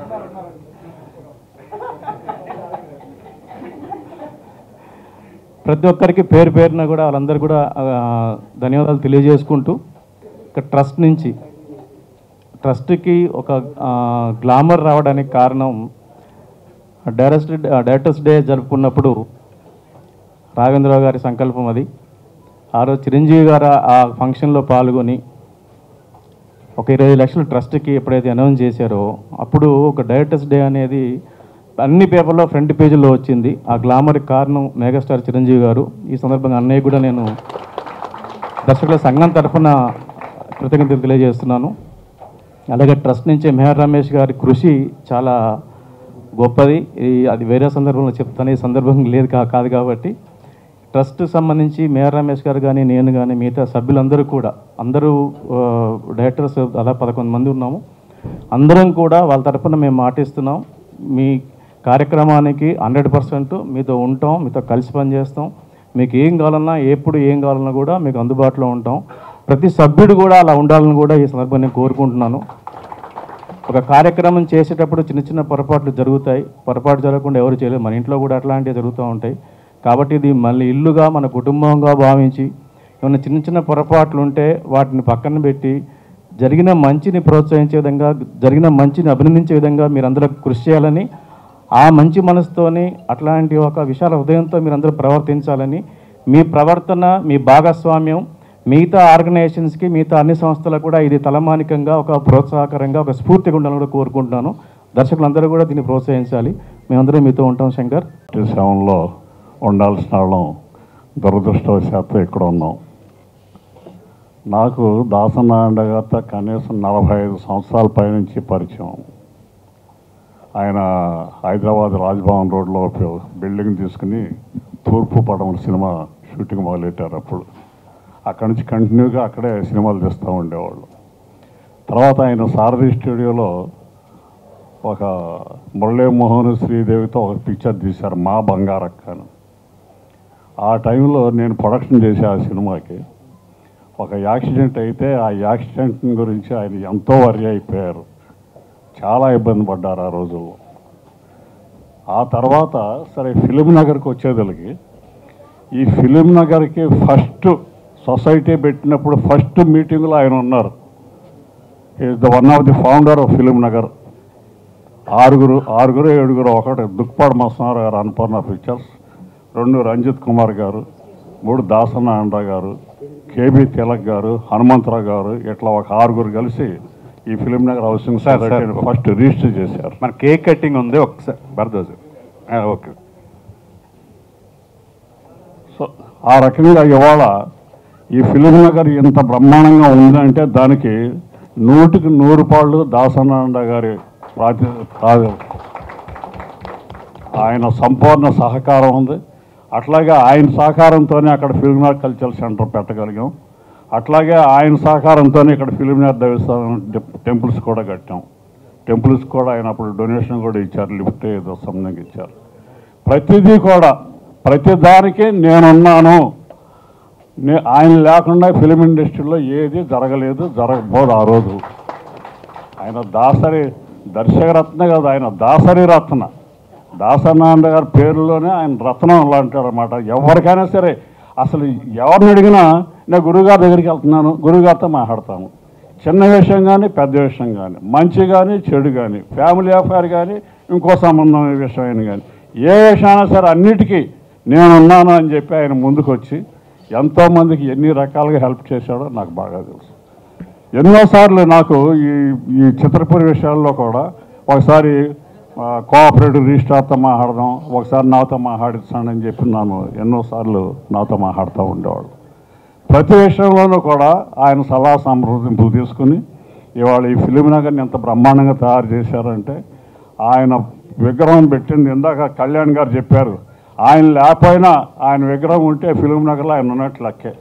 ప్రతి ఒక్కరికి పేరు పేరున కూడా వాళ్ళందరూ కూడా ఆ, ధన్యవాదాలు తెలియజేసుకుంటూ ఇక ట్రస్ట్ నుంచి ట్రస్ట్కి ఒక ఆ, గ్లామర్ రావడానికి కారణం డైరెక్ట్ డైరెక్టర్స్ డే జరుపుకున్నప్పుడు రాఘవేంద్రరావు గారి సంకల్పం అది ఆ రోజు చిరంజీవి గారు ఆ ఫంక్షన్లో పాల్గొని ఒక ఇరవై లక్షల ట్రస్ట్కి ఎప్పుడైతే అనౌన్స్ చేశారో అప్పుడు ఒక డైరెక్టర్స్ డే అనేది అన్ని పేపర్లో ఫ్రంట్ పేజీలో వచ్చింది ఆ గ్లామర్ కారణం మెగాస్టార్ చిరంజీవి గారు ఈ సందర్భంగా అన్నయ్య కూడా నేను దర్శకుల సంఘం తరఫున కృతజ్ఞతలు తెలియజేస్తున్నాను అలాగే ట్రస్ట్ నుంచి మెహర్ రమేష్ గారి కృషి చాలా గొప్పది ఈ అది వేరే సందర్భంలో చెప్తాను ఈ సందర్భం లేదు కా కాదు కాబట్టి ట్రస్ట్ సంబంధించి మేయర్ రమేష్ గారు కానీ నేను కానీ మిగతా సభ్యులందరూ కూడా అందరూ ఆ, డైరెక్టర్స్ అలా పదకొండు మంది ఉన్నాము అందరం కూడా వాళ్ళ తరఫున మేము మాటిస్తున్నాం మీ కార్యక్రమానికి హండ్రెడ్ పర్సెంట్ మీతో ఉంటాం మీతో కలిసి పనిచేస్తాం మీకు ఏం కావాలన్నా ఎప్పుడు ఏం కావాలన్నా కూడా మీకు అందుబాటులో ఉంటాం ప్రతి సభ్యుడు కూడా అలా ఉండాలని కూడా ఈ సందర్భంగా నేను కోరుకుంటున్నాను ఒక కార్యక్రమం చేసేటప్పుడు చిన్న చిన్న పొరపాట్లు జరుగుతాయి పొరపాటు జరగకుండా ఎవరు చేయలేరు మన ఇంట్లో కూడా అట్లాంటివి జరుగుతూ ఉంటాయి కాబట్టి ఇది మళ్ళీ ఇల్లుగా మన కుటుంబంగా భావించి ఏమైనా చిన్న చిన్న పొరపాట్లు ఉంటే వాటిని పక్కన పెట్టి జరిగిన మంచిని ప్రోత్సహించే విధంగా జరిగిన మంచిని అభినందించే విధంగా మీరందరూ కృషి చేయాలని ఆ మంచి మనసుతోని అట్లాంటి ఒక విశాల హృదయంతో మీరందరూ ప్రవర్తించాలని మీ ప్రవర్తన మీ భాగస్వామ్యం మిగతా ఆర్గనైజేషన్స్కి మిగతా అన్ని సంస్థలకు కూడా ఇది తలమానికంగా ఒక ప్రోత్సాహకరంగా ఒక స్ఫూర్తిగా ఉండాలని కూడా కోరుకుంటున్నాను దర్శకులందరూ కూడా దీన్ని ప్రోత్సహించాలి మేమందరం మీతో ఉంటాం శంకర్ సెవెన్లో ఉండాల్సిన వాళ్ళం దురదృష్టవశాత్తు ఇక్కడ ఉన్నాం నాకు దాసనారాయణ గారితో కనీసం నలభై ఐదు సంవత్సరాల పైనుంచి పరిచయం ఆయన హైదరాబాద్ రాజ్భవన్ రోడ్లో ఒక బిల్డింగ్ తీసుకుని తూర్పు పడమల సినిమా షూటింగ్ మొదలెట్టారు అప్పుడు అక్కడి నుంచి కంటిన్యూగా అక్కడే సినిమాలు తీస్తూ ఉండేవాళ్ళు తర్వాత ఆయన సారథి స్టూడియోలో ఒక మురళీమోహన్ శ్రీదేవితో ఒక పిక్చర్ తీశారు మా బంగారక్క అని ఆ టైంలో నేను ప్రొడక్షన్ చేసే ఆ సినిమాకి ఒక యాక్సిడెంట్ అయితే ఆ యాక్సిడెంట్ గురించి ఆయన ఎంతో వరి అయిపోయారు చాలా ఇబ్బంది పడ్డారు ఆ రోజుల్లో ఆ తర్వాత సరే ఫిలిం నగర్కి వచ్చేదలికి ఈ ఫిలిం నగర్కి ఫస్ట్ సొసైటీ పెట్టినప్పుడు ఫస్ట్ మీటింగ్లో ఆయన ఉన్నారు is the one of the founder of film Nagar ఆరుగురు ఆరుగురు ఏడుగురు ఒకటి దుక్పాడు మసనారావు గారు అన్నపూర్ణ పిక్చర్స్ రెండు రంజిత్ కుమార్ గారు మూడు దాసనారాయణ గారు కేబీ తిలక్ గారు హనుమంతరావు గారు ఇట్లా ఒక ఆరుగురు కలిసి ఈ film Nagar housing sir, sir. సొసైటీని ఫస్ట్ రిజిస్టర్ చేశారు మన కేక్ కటింగ్ ఉంది ఒకసారి భరద్వాజ్ ఆ, ఓకే సో ఆ రకంగా ఇవాళ ఈ ఫిలిం నగర్ ఇంత బ్రహ్మాండంగా ఉందంటే దానికి నూటికి నూరు పాళ్ళు దాసనారాయణ గారి ప్రాతి ప్రా- ఆయన సంపూర్ణ సహకారం ఉంది అట్లాగే ఆయన సహకారంతోనే అక్కడ ఫిల్మ్ కల్చరల్ సెంటర్ పెట్టగలిగాం అట్లాగే ఆయన సహకారంతోనే ఇక్కడ ఫిలిం దేవస్థానం టెంపుల్స్ కూడా కట్టాం టెంపుల్స్ కూడా ఆయన అప్పుడు డొనేషన్ కూడా ఇచ్చారు లిఫ్ట్ ఏదో సంథింగ్ ఇచ్చారు ప్రతిదీ కూడా ప్రతి దానికి నేనున్నాను నే- ఆయన లేకుండా ఫిలిం ఇండస్ట్రీలో ఏది జరగలేదు జరగబోదు ఆ రోజు ఆయన దాసరి దర్శకరత్న కాదు ఆయన దాసరి రత్న దాసనారాయణ గారి పేరులోనే ఆయన రత్నం లాంటాడు అనమాట ఎవరికైనా సరే అసలు ఎవరిని అడిగినా నేను గురుగారి దగ్గరికి వెళ్తున్నాను గురుగారితో మాట్లాడతాను చిన్న విషయం కానీ పెద్ద విషయం కానీ మంచి కానీ చెడు కానీ ఫ్యామిలీ అఫైర్ కానీ ఇంకో సంబంధం విషయం కానీ ఏ విషయమైనా సరే అన్నిటికీ నేనున్నాను అని చెప్పి ఆయన ముందుకు వచ్చి ఎంతోమందికి ఎన్ని రకాలుగా హెల్ప్ చేశాడో నాకు బాగా తెలుసు ఎన్నోసార్లు నాకు ఈ ఈ చిత్రపూరి విషయాల్లో కూడా ఒకసారి ఆ, కోఆపరేటివ్ రిజిస్ట్రార్తో మాట్లాడదాం ఒకసారి నాతో మాట్లాడిస్తానని చెప్పి నన్ను ఎన్నోసార్లు నాతో మాట్లాడుతూ ఉండేవాడు ప్రతి విషయంలోనూ కూడా ఆయన సలహా సంప్రదింపులు తీసుకుని ఇవాళ ఈ ఫిలిం నగర్ని ఎంత బ్రహ్మాండంగా తయారు చేశారంటే ఆయన విగ్రహం పెట్టింది ఇందాక కళ్యాణ్ గారు చెప్పారు ఆయన లేకపోయినా ఆయన విగ్రహం ఉంటే ఫిలిం నగర్లో ఆయన ఉన్నట్లు లెక్కే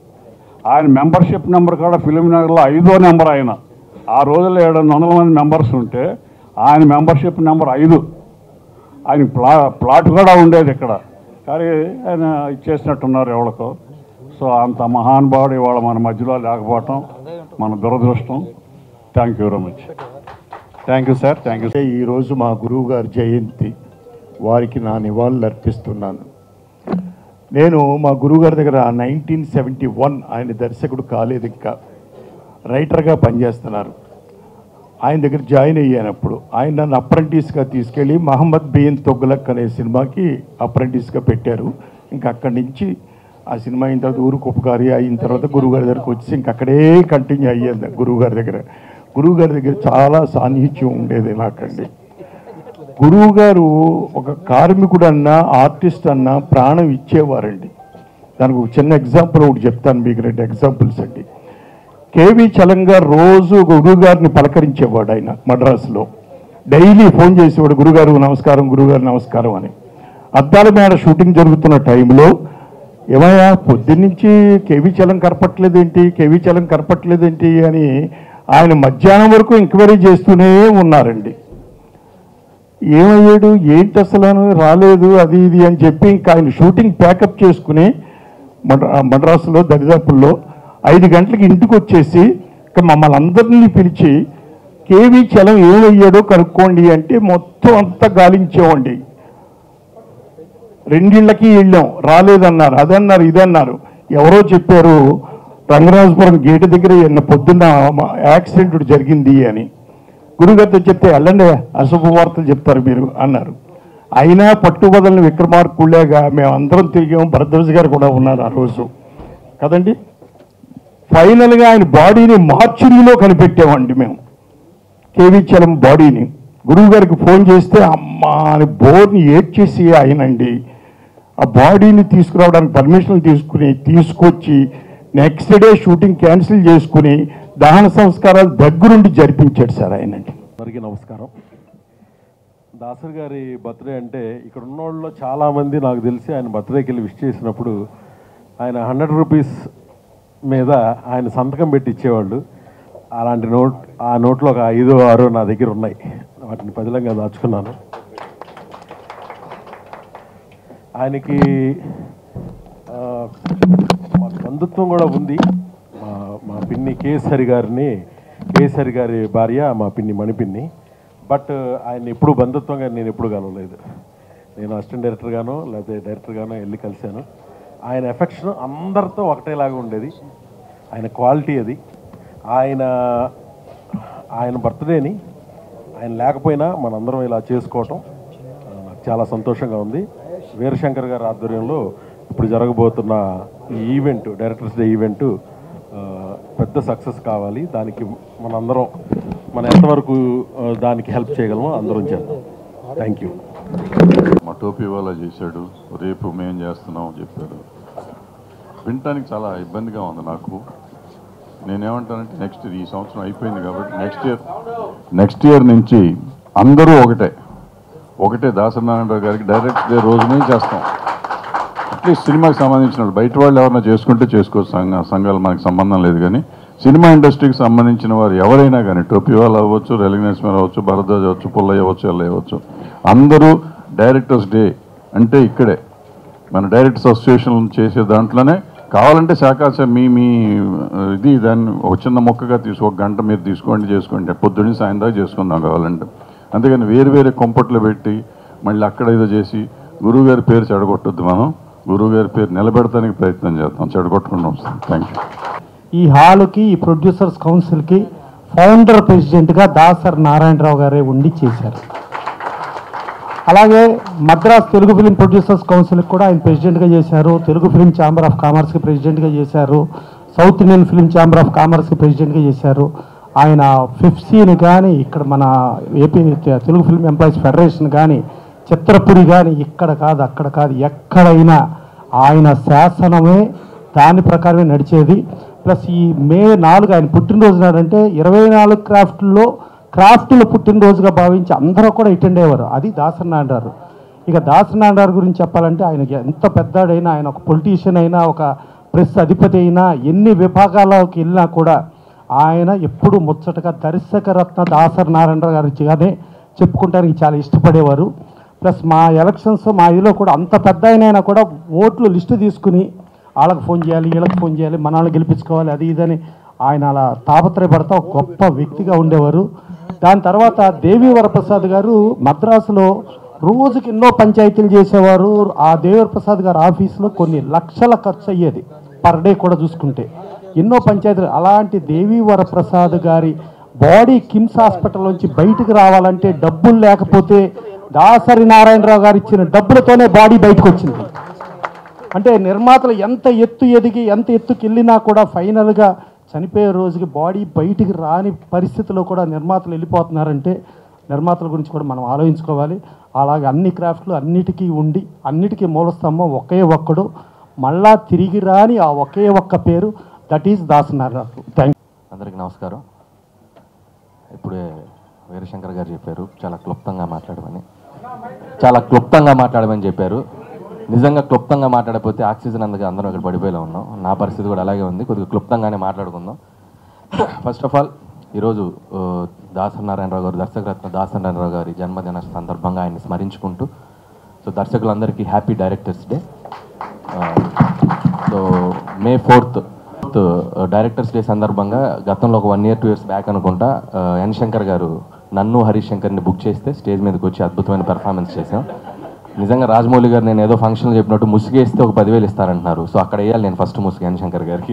ఆయన మెంబర్షిప్ నెంబర్ కూడా ఫిలిం నగర్లో ఐదో నెంబర్ ఆయన ఆ రోజుల్లో ఏడు వందల మంది మెంబర్స్ ఉంటే ఆయన మెంబర్షిప్ నెంబర్ ఐదు ఆయన ప్లా ప్లాట్ కూడా ఉండేది ఇక్కడ కానీ ఆయన ఇచ్చేసినట్టున్నారు ఎవరికో సో అంత మహానుభావుడు ఇవాళ మన మధ్యలో లేకపోవటం మన దురదృష్టం thank you very much thank you sir thank you అంటే ఈరోజు మా గురువు గారి జయంతి వారికి నా నివాళులు అర్పిస్తున్నాను నేను మా గురువుగారి దగ్గర నైన్టీన్ సెవెంటీ వన్ ఆయన దర్శకుడు కాలేదు ఇంకా రైటర్గా పనిచేస్తున్నారు ఆయన దగ్గర జాయిన్ అయ్యానప్పుడు ఆయన నన్ను అప్రెంటిస్గా తీసుకెళ్ళి మహమ్మద్ బియన్ తొగ్లక్ అనే సినిమాకి అప్రెంటిస్గా పెట్టారు ఇంకా అక్కడి నుంచి ఆ సినిమా అయిన తర్వాత ఊరుకు ఉపకారి అయిన తర్వాత గురువుగారి దగ్గరకు వచ్చి ఇంక అక్కడే కంటిన్యూ అయ్యేది గురువుగారి దగ్గర గురువుగారి దగ్గర చాలా సాన్నిహిత్యం ఉండేది నాకండి గురువు గారు ఒక కార్మికుడు అన్నా ఆర్టిస్ట్ అన్నా ప్రాణం ఇచ్చేవారండి దానికి ఒక చిన్న ఎగ్జాంపుల్ ఒకటి చెప్తాను మీకు రెండు ఎగ్జాంపుల్స్ అండి కేవి చలంగా రోజు గురువు గారిని పలకరించేవాడు ఆయన మద్రాసులో డైలీ ఫోన్ చేసేవాడు గురుగారు నమస్కారం గురుగారు నమస్కారం అని అద్దాల మేడ షూటింగ్ జరుగుతున్న టైంలో ఏమయ్యా పొద్దున్నుంచి కేవీ చలం కనపట్లేదేంటి కేవీ చలం కనపట్లేదేంటి అని ఆయన మధ్యాహ్నం వరకు ఎంక్వైరీ చేస్తూనే ఉన్నారండి ఏమయ్యాడు ఏంటి అసలు అని రాలేదు అది ఇది అని చెప్పి ఇంకా ఆయన షూటింగ్ ప్యాకప్ చేసుకుని మద్రా- మద్రాసులో దరిదాపుల్లో ఐదు గంటలకి ఇంటికి వచ్చేసి ఇక మమ్మల్ని అందరినీ పిలిచి కేవీ చలం ఏమయ్యాడో కనుక్కోండి అంటే మొత్తం అంతా గాలించేవండి రెండిళ్ళకి వెళ్ళాం రాలేదన్నారు అదన్నారు ఇదన్నారు ఎవరో చెప్పారు రంగరాజపురం గేటు దగ్గర నిన్న పొద్దున్న మా యాక్సిడెంట్ ఒకటి జరిగింది అని గురుగారితో చెప్తే వెళ్ళండి అశుభ వార్తలు చెప్తారు మీరు అన్నారు అయినా పట్టుబదలని విక్రమార్కుళ్ళేగా మేము అందరం తిరిగాం భరద్వాజ్ గారు కూడా ఉన్నారు ఆ రోజు కదండి ఫైనల్గా ఆయన బాడీని మార్చురీలో కనిపెట్టామండి మేము కేవీ చలం బాడీని గురువు గారికి ఫోన్ చేస్తే అమ్మా అని బోర్ని ఏడ్చేసి ఆయనండి ఆ బాడీని తీసుకురావడానికి పర్మిషన్ తీసుకుని తీసుకొచ్చి నెక్స్ట్ డే షూటింగ్ క్యాన్సిల్ చేసుకుని దహన సంస్కారాలు దగ్గరుండి జరిపించాడు సార్ ఆయనండి అందరికీ నమస్కారం దాసరి గారి బర్త్డే అంటే ఇక్కడ ఉన్న వాళ్ళలో చాలామంది నాకు తెలిసి ఆయన బర్త్డేకి వెళ్ళి విష్ చేసినప్పుడు ఆయన హండ్రెడ్ రూపీస్ మీద ఆయన సంతకం పెట్టి ఇచ్చేవాళ్ళు అలాంటి నోట్ ఆ నోట్లో ఒక ఐదో ఆరో నా దగ్గర ఉన్నాయి వాటిని పదిలంగా దాచుకున్నాను ఆయనకి ఆ, మా బంధుత్వం కూడా ఉంది మా మా పిన్ని కేసరి గారిని కేసరి గారి భార్య మా పిన్ని మణిపిన్ని బట్ ఆయన ఎప్పుడు బంధుత్వంగా నేను ఎప్పుడు కలవలేదు నేను అసిస్టెంట్ డైరెక్టర్గానో లేకపోతే డైరెక్టర్గానో వెళ్ళి కలిశాను ఆయన ఎఫెక్షన్ అందరితో ఒకటేలాగా ఉండేది ఆయన క్వాలిటీ అది ఆయన ఆయన బర్త్డేని ఆయన లేకపోయినా మనందరం ఇలా చేసుకోవటం ఆ, నాకు చాలా సంతోషంగా ఉంది వీరశంకర్ గారి ఆధ్వర్యంలో ఇప్పుడు జరగబోతున్న ఈ ఈవెంట్ డైరెక్టర్స్ డే ఈవెంట్ పెద్ద సక్సెస్ కావాలి దానికి మనందరం మనం ఎంతవరకు ఆ, దానికి హెల్ప్ చేయగలమో అందరం చేద్దాం థ్యాంక్ యూ మా టోపీ వాళ్ళ చేశాడు రేపు మేం చేస్తున్నాం చెప్పాడు వినటానికి చాలా ఇబ్బందిగా ఉంది నాకు నేనేమంటానంటే నెక్స్ట్ ఈ సంవత్సరం అయిపోయింది కాబట్టి నెక్స్ట్ ఇయర్ నెక్స్ట్ ఇయర్ నుంచి అందరూ ఒకటే ఒకటే దాసనారాయణరావు గారికి డైరెక్ట్ డే రోజునే చేస్తాం అట్లీస్ట్ సినిమాకి సంబంధించిన వాళ్ళు బయట వాళ్ళు ఎవరైనా చేసుకుంటే చేసుకోవచ్చు సంఘ సంఘాలు మనకి సంబంధం లేదు కానీ సినిమా ఇండస్ట్రీకి సంబంధించిన వారు ఎవరైనా కానీ టోపీ వాళ్ళు అవ్వచ్చు రెలిగ్నెన్స్ మీద అవ్వచ్చు భరద్వాజ్ అవ్వచ్చు పుల్లయ్య అవ్వచ్చు ఎల్ల అవ్వచ్చు అందరూ డైరెక్టర్స్ డే అంటే ఇక్కడే మన డైరెక్టర్స్ అసోసియేషన్ చేసే దాంట్లోనే కావాలంటే శాఖాశ మీ మీ ఆ, ఇది దాన్ని ఒక చిన్న మొక్కగా తీసుకో ఒక గంట మీరు తీసుకోండి చేసుకోండి పొద్దున్న సాయం దాకా చేసుకుందాం కావాలంటే అంతేగాని వేరు వేరే కొంపట్లు పెట్టి మళ్ళీ అక్కడ ఏదో చేసి గురువుగారి పేరు చెడగొట్టొద్దు మనం గురువుగారి పేరు నిలబెడతానికి ప్రయత్నం చేద్దాం చెడగొట్టకుండా వస్తాం థ్యాంక్ యూ ఈ హాలుకి ఈ ప్రొడ్యూసర్స్ కౌన్సిల్కి ఫౌండర్ ప్రెసిడెంట్గా దాసర్ నారాయణరావు గారే ఉండి చేశారు అలాగే మద్రాస్ తెలుగు ఫిలిం ప్రొడ్యూసర్స్ కౌన్సిల్కి కూడా ఆయన ప్రెసిడెంట్గా చేశారు తెలుగు ఫిలిం ఛాంబర్ ఆఫ్ కామర్స్కి ప్రెసిడెంట్గా చేశారు South Indian film chamber of కామర్స్కి ప్రెసిడెంట్గా చేశారు ఆయన ఫిఫ్సీని కానీ ఇక్కడ మన AP Telugu film employees federation కానీ చిత్రపురి కానీ ఇక్కడ కాదు అక్కడ కాదు ఎక్కడైనా ఆయన శాసనమే దాని ప్రకారమే నడిచేది ప్లస్ ఈ మే నాలుగు ఆయన పుట్టినరోజు నాడంటే ఇరవై నాలుగు క్రాఫ్ట్లో క్రాఫ్ట్లో పుట్టినరోజుగా భావించి అందరూ కూడా అటెండ్ అయ్యేవారు అది దాసనాడారు ఇక దాసనాడారు గురించి చెప్పాలంటే ఆయనకి ఎంత పెద్దాడైనా ఆయన ఒక పొలిటీషియన్ అయినా ఒక ప్రెస్ అధిపతి అయినా ఎన్ని విభాగాల్లోకి వెళ్ళినా కూడా ఆయన ఎప్పుడు ముచ్చటగా దర్శకరత్న దాసర్ నారాయణరావు గారిగానే చెప్పుకుంటానికి చాలా ఇష్టపడేవారు ప్లస్ మా ఎలక్షన్స్ మా ఇదిలో కూడా అంత పెద్ద అయినా కూడా ఓట్లు లిస్టు తీసుకుని వాళ్ళకి ఫోన్ చేయాలి వీళ్ళకి ఫోన్ చేయాలి మన వాళ్ళని గెలిపించుకోవాలి అది ఇదని ఆయన అలా తాపత్రయపడతా ఒక గొప్ప వ్యక్తిగా ఉండేవారు దాని తర్వాత దేవి వరప్రసాద్ గారు మద్రాసులో రోజుకి ఎన్నో పంచాయతీలు చేసేవారు ఆ దేవి వరప్రసాద్ గారి ఆఫీస్లో కొన్ని లక్షల ఖర్చు అయ్యేది పర్ డే కూడా చూసుకుంటే ఎన్నో పంచాయతీలు అలాంటి దేవి వరప్రసాద్ గారి బాడీ కిమ్స్ హాస్పిటల్ నుంచి బయటకు రావాలంటే డబ్బులు లేకపోతే దాసరి నారాయణరావు గారు ఇచ్చిన డబ్బులతోనే బాడీ బయటకు వచ్చింది అంటే నిర్మాతలు ఎంత ఎత్తు ఎదిగి ఎంత ఎత్తుకి వెళ్ళినా కూడా ఫైనల్గా చనిపోయే రోజుకి బాడీ బయటికి రాని పరిస్థితిలో కూడా నిర్మాతలు వెళ్ళిపోతున్నారంటే నిర్మాతల గురించి కూడా మనం ఆలోచించుకోవాలి అలాగే అన్ని క్రాఫ్ట్లు అన్నిటికీ ఉండి అన్నిటికీ మూలస్తంభం ఒకే ఒక్కడు మళ్ళా తిరిగి రాని ఆ ఒకే ఒక్క పేరు దట్ ఈస్ దాసనారాయణ థ్యాంక్ అందరికీ నమస్కారం ఇప్పుడే వీరశంకర్ గారు చెప్పారు చాలా క్లుప్తంగా మాట్లాడమని చాలా క్లుప్తంగా మాట్లాడమని చెప్పారు నిజంగా క్లుప్తంగా మాట్లాడకపోతే ఆక్సిజన్ అందుకు అందరం ఇక్కడ పడిపోయేలా ఉన్నాం నా పరిస్థితి కూడా అలాగే ఉంది కొద్దిగా క్లుప్తంగానే మాట్లాడుకుందాం ఫస్ట్ ఆఫ్ ఆల్ ఈరోజు ఆ, దాసరి నారాయణరావు గారు దర్శకరత్న దాసరి నారాయణరావు గారి జన్మదిన సందర్భంగా ఆయన్ని స్మరించుకుంటూ సో దర్శకులందరికీ happy directors day so May fourth directors day సందర్భంగా గతంలో ఒక one year two years back అనుకుంటా ఆ, ఎన్ శంకర్ గారు నన్ను హరీష్ శంకర్ని బుక్ చేస్తే స్టేజ్ మీదకి వచ్చి అద్భుతమైన పెర్ఫార్మెన్స్ చేశాం నిజంగా రాజమౌళి గారు నేను ఏదో ఫంక్షన్లో చెప్పినట్టు ముసుగేస్తే ఒక పదివేలు ఇస్తారంటున్నారు సో అక్కడ వేయాలి నేను ఫస్ట్ ముసుగు ఎన్ శంకర్ గారికి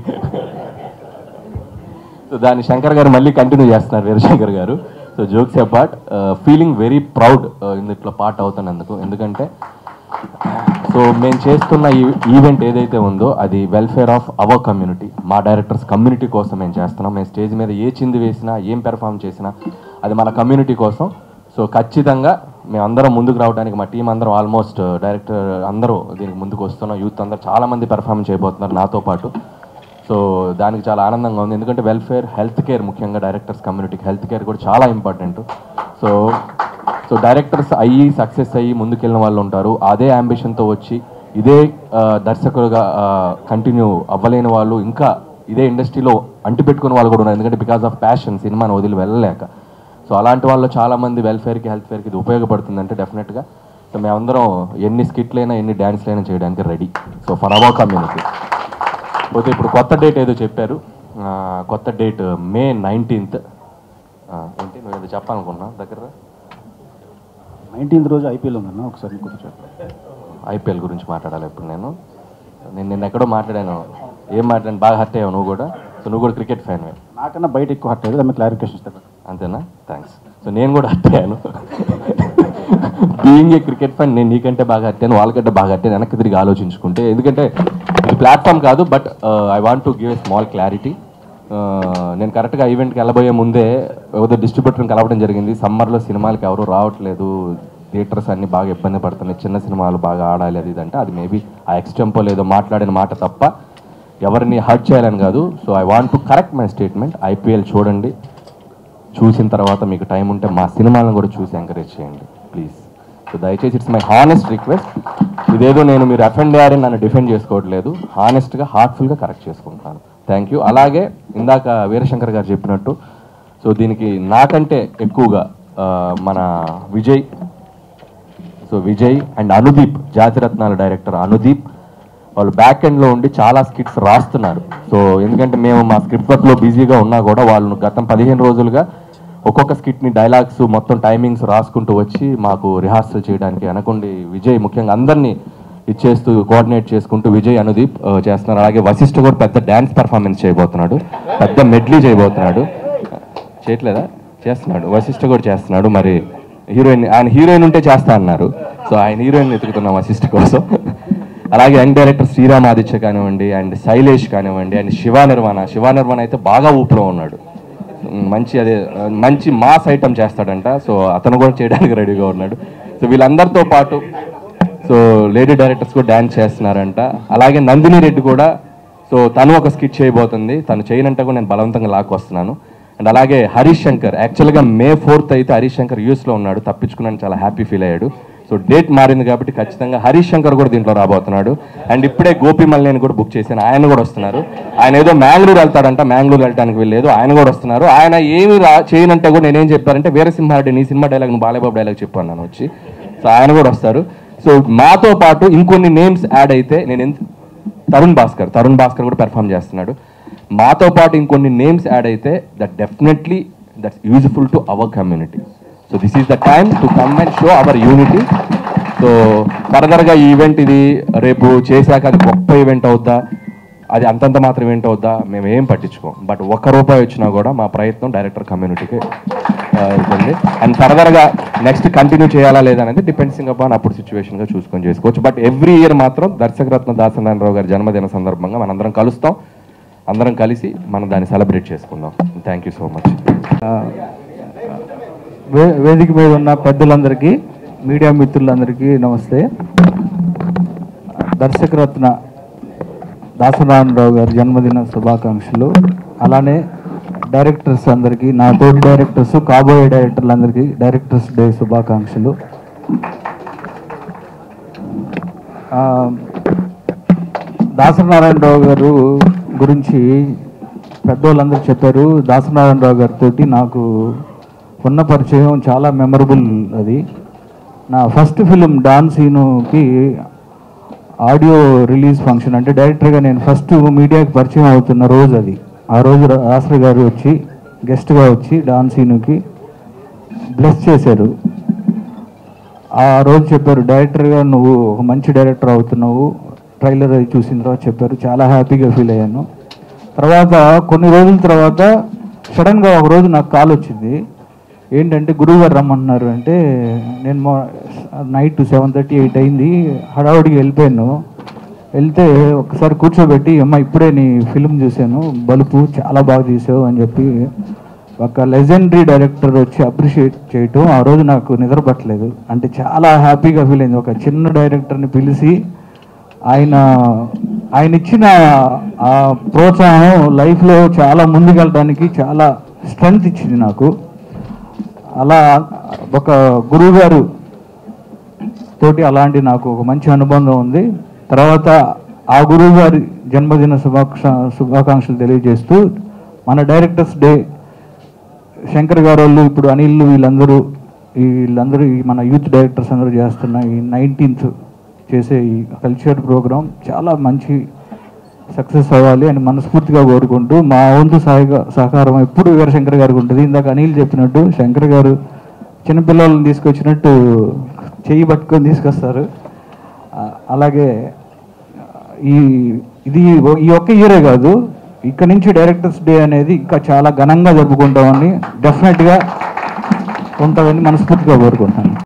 సో దాన్ని శంకర్ గారు మళ్ళీ కంటిన్యూ చేస్తున్నారు వీరశంకర్ గారు so jokes apart feeling very proud ఇందులో పార్ట్ అవుతున్నందుకు ఎందుకంటే సో మేము చేస్తున్న ఈ ఈవెంట్ ఏదైతే ఉందో అది వెల్ఫేర్ ఆఫ్ అవర్ కమ్యూనిటీ మా డైరెక్టర్స్ కమ్యూనిటీ కోసం మేము చేస్తున్నాం మేము స్టేజ్ మీద ఏ చింది వేసినా ఏం పెర్ఫామ్ చేసినా అది మన కమ్యూనిటీ కోసం సో ఖచ్చితంగా మేము అందరం ముందుకు రావడానికి మా టీం అందరం ఆల్మోస్ట్ డైరెక్టర్ అందరూ దీనికి ముందుకు వస్తున్నాం యూత్ అందరూ చాలామంది పెర్ఫామ్ చేయబోతున్నారు నాతో పాటు సో దానికి చాలా ఆనందంగా ఉంది ఎందుకంటే వెల్ఫేర్ హెల్త్ కేర్ ముఖ్యంగా డైరెక్టర్స్ కమ్యూనిటీకి హెల్త్ కేర్ కూడా చాలా ఇంపార్టెంట్ సో సో డైరెక్టర్స్ అయ్యి సక్సెస్ అయ్యి ముందుకెళ్ళిన వాళ్ళు ఉంటారు అదే అంబిషన్తో వచ్చి ఇదే ఆ, దర్శకులుగా కంటిన్యూ అవ్వలేని వాళ్ళు ఇంకా ఇదే ఇండస్ట్రీలో అంటిపెట్టుకునే వాళ్ళు కూడా ఉన్నారు ఎందుకంటే బికాస్ ఆఫ్ ప్యాషన్ సినిమాని వదిలి వెళ్ళలేక సో అలాంటి వాళ్ళు చాలామంది వెల్ఫేర్కి హెల్త్ కేర్కి ఇది ఉపయోగపడుతుందంటే డెఫినెట్గా సో మేమందరం ఎన్ని స్కిట్లైనా ఎన్ని డ్యాన్స్లైనా చేయడానికి ready so for our community పోతే ఇప్పుడు కొత్త డేట్ ఏదో చెప్పారు ఆ, కొత్త డేట్ మే నైన్టీన్త్ ఏంటి నువ్వు ఏదో చెప్పాలనుకున్నా దగ్గర నైన్టీన్త్ రోజు ఐపీఎల్ ఉందన్న ఒకసారి గుర్తు చెప్పండి ఐపీఎల్ గురించి మాట్లాడాలి ఇప్పుడు నేను నేను నిన్న ఎక్కడో మాట్లాడాను ఏం మాట్లాడాను బాగా హర్ట్ అయ్యావు నువ్వు కూడా సో నువ్వు కూడా క్రికెట్ ఫ్యాన్ నాకన్నా బయట ఎక్కువ హర్ట్ అయ్యేది దాన్ని క్లారిఫికేషన్ ఇస్తాను అంతేనా థ్యాంక్స్ సో నేను కూడా హర్ట్ అయ్యాను బీయింగ్ ఏ క్రికెట్ ఫ్యాన్ నేను నీకంటే బాగా హట్టాను వాళ్ళకంటే బాగా హట్టాను వెనక్కి తిరిగి ఆలోచించుకుంటే ఎందుకంటే ఇది ప్లాట్ఫామ్ కాదు but I want to give a small clarity ఆ, నేను కరెక్ట్గా ఈవెంట్కి వెళ్ళబోయే ముందే ఏదో డిస్ట్రిబ్యూటర్ని కలవడం జరిగింది సమ్మర్లో సినిమాలకి ఎవరు రావట్లేదు థియేటర్స్ అన్ని బాగా ఇబ్బంది పడుతున్నాయి చిన్న సినిమాలు బాగా ఆడాలి అది ఇది అంటే అది మేబీ ఆ ఎక్స్టెంపో లేదో మాట్లాడిన మాట తప్ప ఎవరిని హర్ట్ చేయాలని కాదు so I want to correct my statement IPL చూడండి చూసిన తర్వాత మీకు టైం ఉంటే మా సినిమాలను కూడా చూసి ఎంకరేజ్ చేయండి ప్లీజ్ సో దయచేసి ఇట్స్ మై హానెస్ట్ రిక్వెస్ట్ ఇదేదో నేను మీరు అఫెండ్ అయ్యారని నన్ను డిఫెండ్ చేసుకోవట్లేదు హానెస్ట్గా హార్ట్ఫుల్గా కరెక్ట్ చేసుకుంటాను థ్యాంక్ యూ అలాగే ఇందాక వీరశంకర్ గారు చెప్పినట్టు సో దీనికి నాకంటే ఎక్కువగా ఆ, మన విజయ్ సో విజయ్ అండ్ అనుదీప్ జాతిరత్నాల డైరెక్టర్ అనుదీప్ వాళ్ళు బ్యాక్ ఎండ్లో ఉండి చాలా స్కిట్స్ రాస్తున్నారు సో ఎందుకంటే మేము మా స్క్రిప్ట్ వర్క్లో బిజీగా ఉన్నా కూడా వాళ్ళు గతం పదిహేను రోజులుగా ఒక్కొక్క స్కిట్ని డైలాగ్స్ మొత్తం టైమింగ్స్ రాసుకుంటూ వచ్చి మాకు రిహార్సల్ చేయడానికి అనుకోండి విజయ్ ముఖ్యంగా అందరినీ ఇచ్చేస్తూ కోఆర్డినేట్ చేసుకుంటూ విజయ్ అనుదీప్ ఆ, చేస్తున్నారు అలాగే వశిష్ఠ కూడా పెద్ద డ్యాన్స్ పర్ఫార్మెన్స్ చేయబోతున్నాడు పెద్ద మెడ్లీ చేయబోతున్నాడు చేయట్లేదా చేస్తున్నాడు వశిష్ఠ కూడా చేస్తున్నాడు మరి హీరోయిన్ ఆయన హీరోయిన్ ఉంటే చేస్తా అన్నారు సో ఆయన హీరోయిన్ ఎత్తుకుతున్నాం వశిష్ఠ కోసం అలాగే యంగ్ డైరెక్టర్ శ్రీరామ్ ఆదిత్య కానివ్వండి అండ్ శైలేష్ కానివ్వండి అండ్ శివ నిర్వాణ శివ నిర్వాణ అయితే బాగా ఊపిలో ఉన్నాడు ఉమ్, మంచి అదే ఆ, మంచి మాస్ ఐటమ్ చేస్తాడంట సో అతను కూడా చేయడానికి రెడీగా ఉన్నాడు సో వీళ్ళందరితో పాటు సో లేడీ డైరెక్టర్స్ కూడా డ్యాన్స్ చేస్తున్నారంట అలాగే నందిని రెడ్డి కూడా సో తను ఒక స్కిట్ చేయబోతుంది తను చేయనంటే కూడా నేను బలవంతంగా లాక్కొస్తున్నాను అండ్ అలాగే హరీష్ శంకర్ యాక్చువల్గా మే ఫోర్త్ అయితే హరీష్ శంకర్ యూఎస్లో ఉన్నాడు తప్పించుకున్నాను చాలా హ్యాపీ ఫీల్ అయ్యాడు సో డేట్ మారింది కాబట్టి ఖచ్చితంగా హరీష్ శంకర్ కూడా దీంట్లో రాబోతున్నాడు అండ్ ఇప్పుడే గోపి మల్లేని కూడా బుక్ చేశాను ఆయన కూడా వస్తున్నారు ఆయన ఏదో మ్యాంగ్లూరు వెళ్తాడంట మ్యాంగ్లూరు వెళ్ళడానికి వెళ్ళలేదు ఆయన కూడా వస్తున్నారు ఆయన ఏమి రా చేయనంటే కూడా నేనేం చెప్పారంటే వీరసింహారెడ్డి నీ సినిమా డైలాగ్ నువ్వు బాలేబాబు డైలాగ్ చెప్పాను నేను వచ్చి సో ఆయన కూడా వస్తారు సో మాతో పాటు ఇంకొన్ని నేమ్స్ యాడ్ అయితే నేను ఎంత తరుణ్ భాస్కర్ తరుణ్ భాస్కర్ కూడా పెర్ఫామ్ చేస్తున్నాడు మాతో పాటు ఇంకొన్ని నేమ్స్ యాడ్ అయితే that definitely that's useful to our community so this is the time to come and show our unity so ఫర్దర్గా ఈ ఈవెంట్ ఇది రేపు చేశాక అది గొప్ప ఈవెంట్ అవుద్దా అది అంతంత మాత్రం ఈవెంట్ అవుద్దా మేము ఏం పట్టించుకోం బట్ ఒక్క రూపాయి వచ్చినా కూడా మా ప్రయత్నం డైరెక్టర్ కమ్యూనిటీకి అవుతుంది అండ్ ఫర్దర్గా నెక్స్ట్ కంటిన్యూ చేయాలా లేదా అనేది డిపెండ్సింగ్ అపాన్ అప్పుడు సిచ్యువేషన్గా చూసుకొని చేసుకోవచ్చు బట్ ఎవ్రీ ఇయర్ మాత్రం దర్శకరత్న దాసనారాయణరావు గారి జన్మదిన సందర్భంగా మనందరం కలుస్తాం అందరం కలిసి మనం దాన్ని సెలబ్రేట్ చేసుకుందాం థ్యాంక్ యూ సో మచ్ వే- వేదిక మీద ఉన్న పెద్దలందరికీ మీడియా మిత్రులందరికీ నమస్తే దర్శకరత్న దాసనారాయణరావు గారి జన్మదిన శుభాకాంక్షలు అలానే డైరెక్టర్స్ అందరికీ నా తోటి డైరెక్టర్స్ కాబోయే డైరెక్టర్లందరికీ డైరెక్టర్స్ డే శుభాకాంక్షలు ఆ, దాసనారాయణరావు గారు గురించి పెద్దోళ్ళందరూ చెప్పారు దాసనారాయణరావు గారితో నాకు ఉన్న పరిచయం చాలా మెమరబుల్ అది నా ఫస్ట్ ఫిలిం డాన్ సీనుకి ఆడియో రిలీజ్ ఫంక్షన్ అంటే డైరెక్టర్గా నేను ఫస్ట్ మీడియాకి పరిచయం అవుతున్న రోజు అది ఆ రోజు రాష్ట్ర గారు వచ్చి గెస్ట్గా వచ్చి డాన్ సీనుకి బ్లెస్ చేశారు ఆ రోజు చెప్పారు డైరెక్టర్గా నువ్వు ఒక మంచి డైరెక్టర్ అవుతున్నావు ట్రైలర్ అది చూసిన తర్వాత చెప్పారు చాలా హ్యాపీగా ఫీల్ అయ్యాను తర్వాత కొన్ని రోజుల తర్వాత సడన్గా ఒక రోజు నాకు కాల్ వచ్చింది ఏంటంటే గురువు గారు రమ్మంటున్నారు అంటే నేను నైట్ సెవెన్ థర్టీ ఎయిట్ అయింది హడావుడికి వెళ్ళిపోయాను వెళ్తే ఒకసారి కూర్చోబెట్టి అమ్మ ఇప్పుడే నీ ఫిల్మ్ చూశాను బలుపు చాలా బాగా తీసావు అని చెప్పి ఒక లెజెండరీ డైరెక్టర్ వచ్చి అప్రిషియేట్ చేయటం ఆ రోజు నాకు నిద్ర పట్టలేదు అంటే చాలా హ్యాపీగా ఫీల్ అయింది ఒక చిన్న డైరెక్టర్ని పిలిచి ఆయన ఆయన ఇచ్చిన ఆ ప్రోత్సాహం లైఫ్లో చాలా ముందుకెళ్ళడానికి చాలా స్ట్రెంగ్త్ ఇచ్చింది నాకు అలా ఒక గురువు గారు తోటి అలాంటి నాకు ఒక మంచి అనుబంధం ఉంది తర్వాత ఆ గురువు గారి జన్మదిన శుభాక్ష శుభాకాంక్షలు తెలియజేస్తూ మన డైరెక్టర్స్ డే శంకర్ గారు వాళ్ళు ఇప్పుడు అనిల్ వీళ్ళందరూ ఈ వీళ్ళందరూ ఈ మన యూత్ డైరెక్టర్స్ అందరూ చేస్తున్న ఈ నైన్టీన్త్ చేసే ఈ కల్చర్ ప్రోగ్రామ్ చాలా మంచి సక్సెస్ అవ్వాలి అని మనస్ఫూర్తిగా కోరుకుంటూ మా వంతు సహాయ సహకారం ఎప్పుడు వీరశంకర్ గారికి ఉంటుంది ఇందాక అనిల్ చెప్పినట్టు శంకర్ గారు చిన్నపిల్లలను తీసుకొచ్చినట్టు చెయ్యి పట్టుకొని తీసుకొస్తారు ఆ, అలాగే ఈ ఇది ఓ- ఈ ఒక్క ఇయరే కాదు ఇక్కడ నుంచి డైరెక్టర్స్ డే అనేది ఇంకా చాలా ఘనంగా జరుపుకుంటామని డెఫినెట్గా ఉంటుందని మనస్ఫూర్తిగా కోరుకుంటున్నాను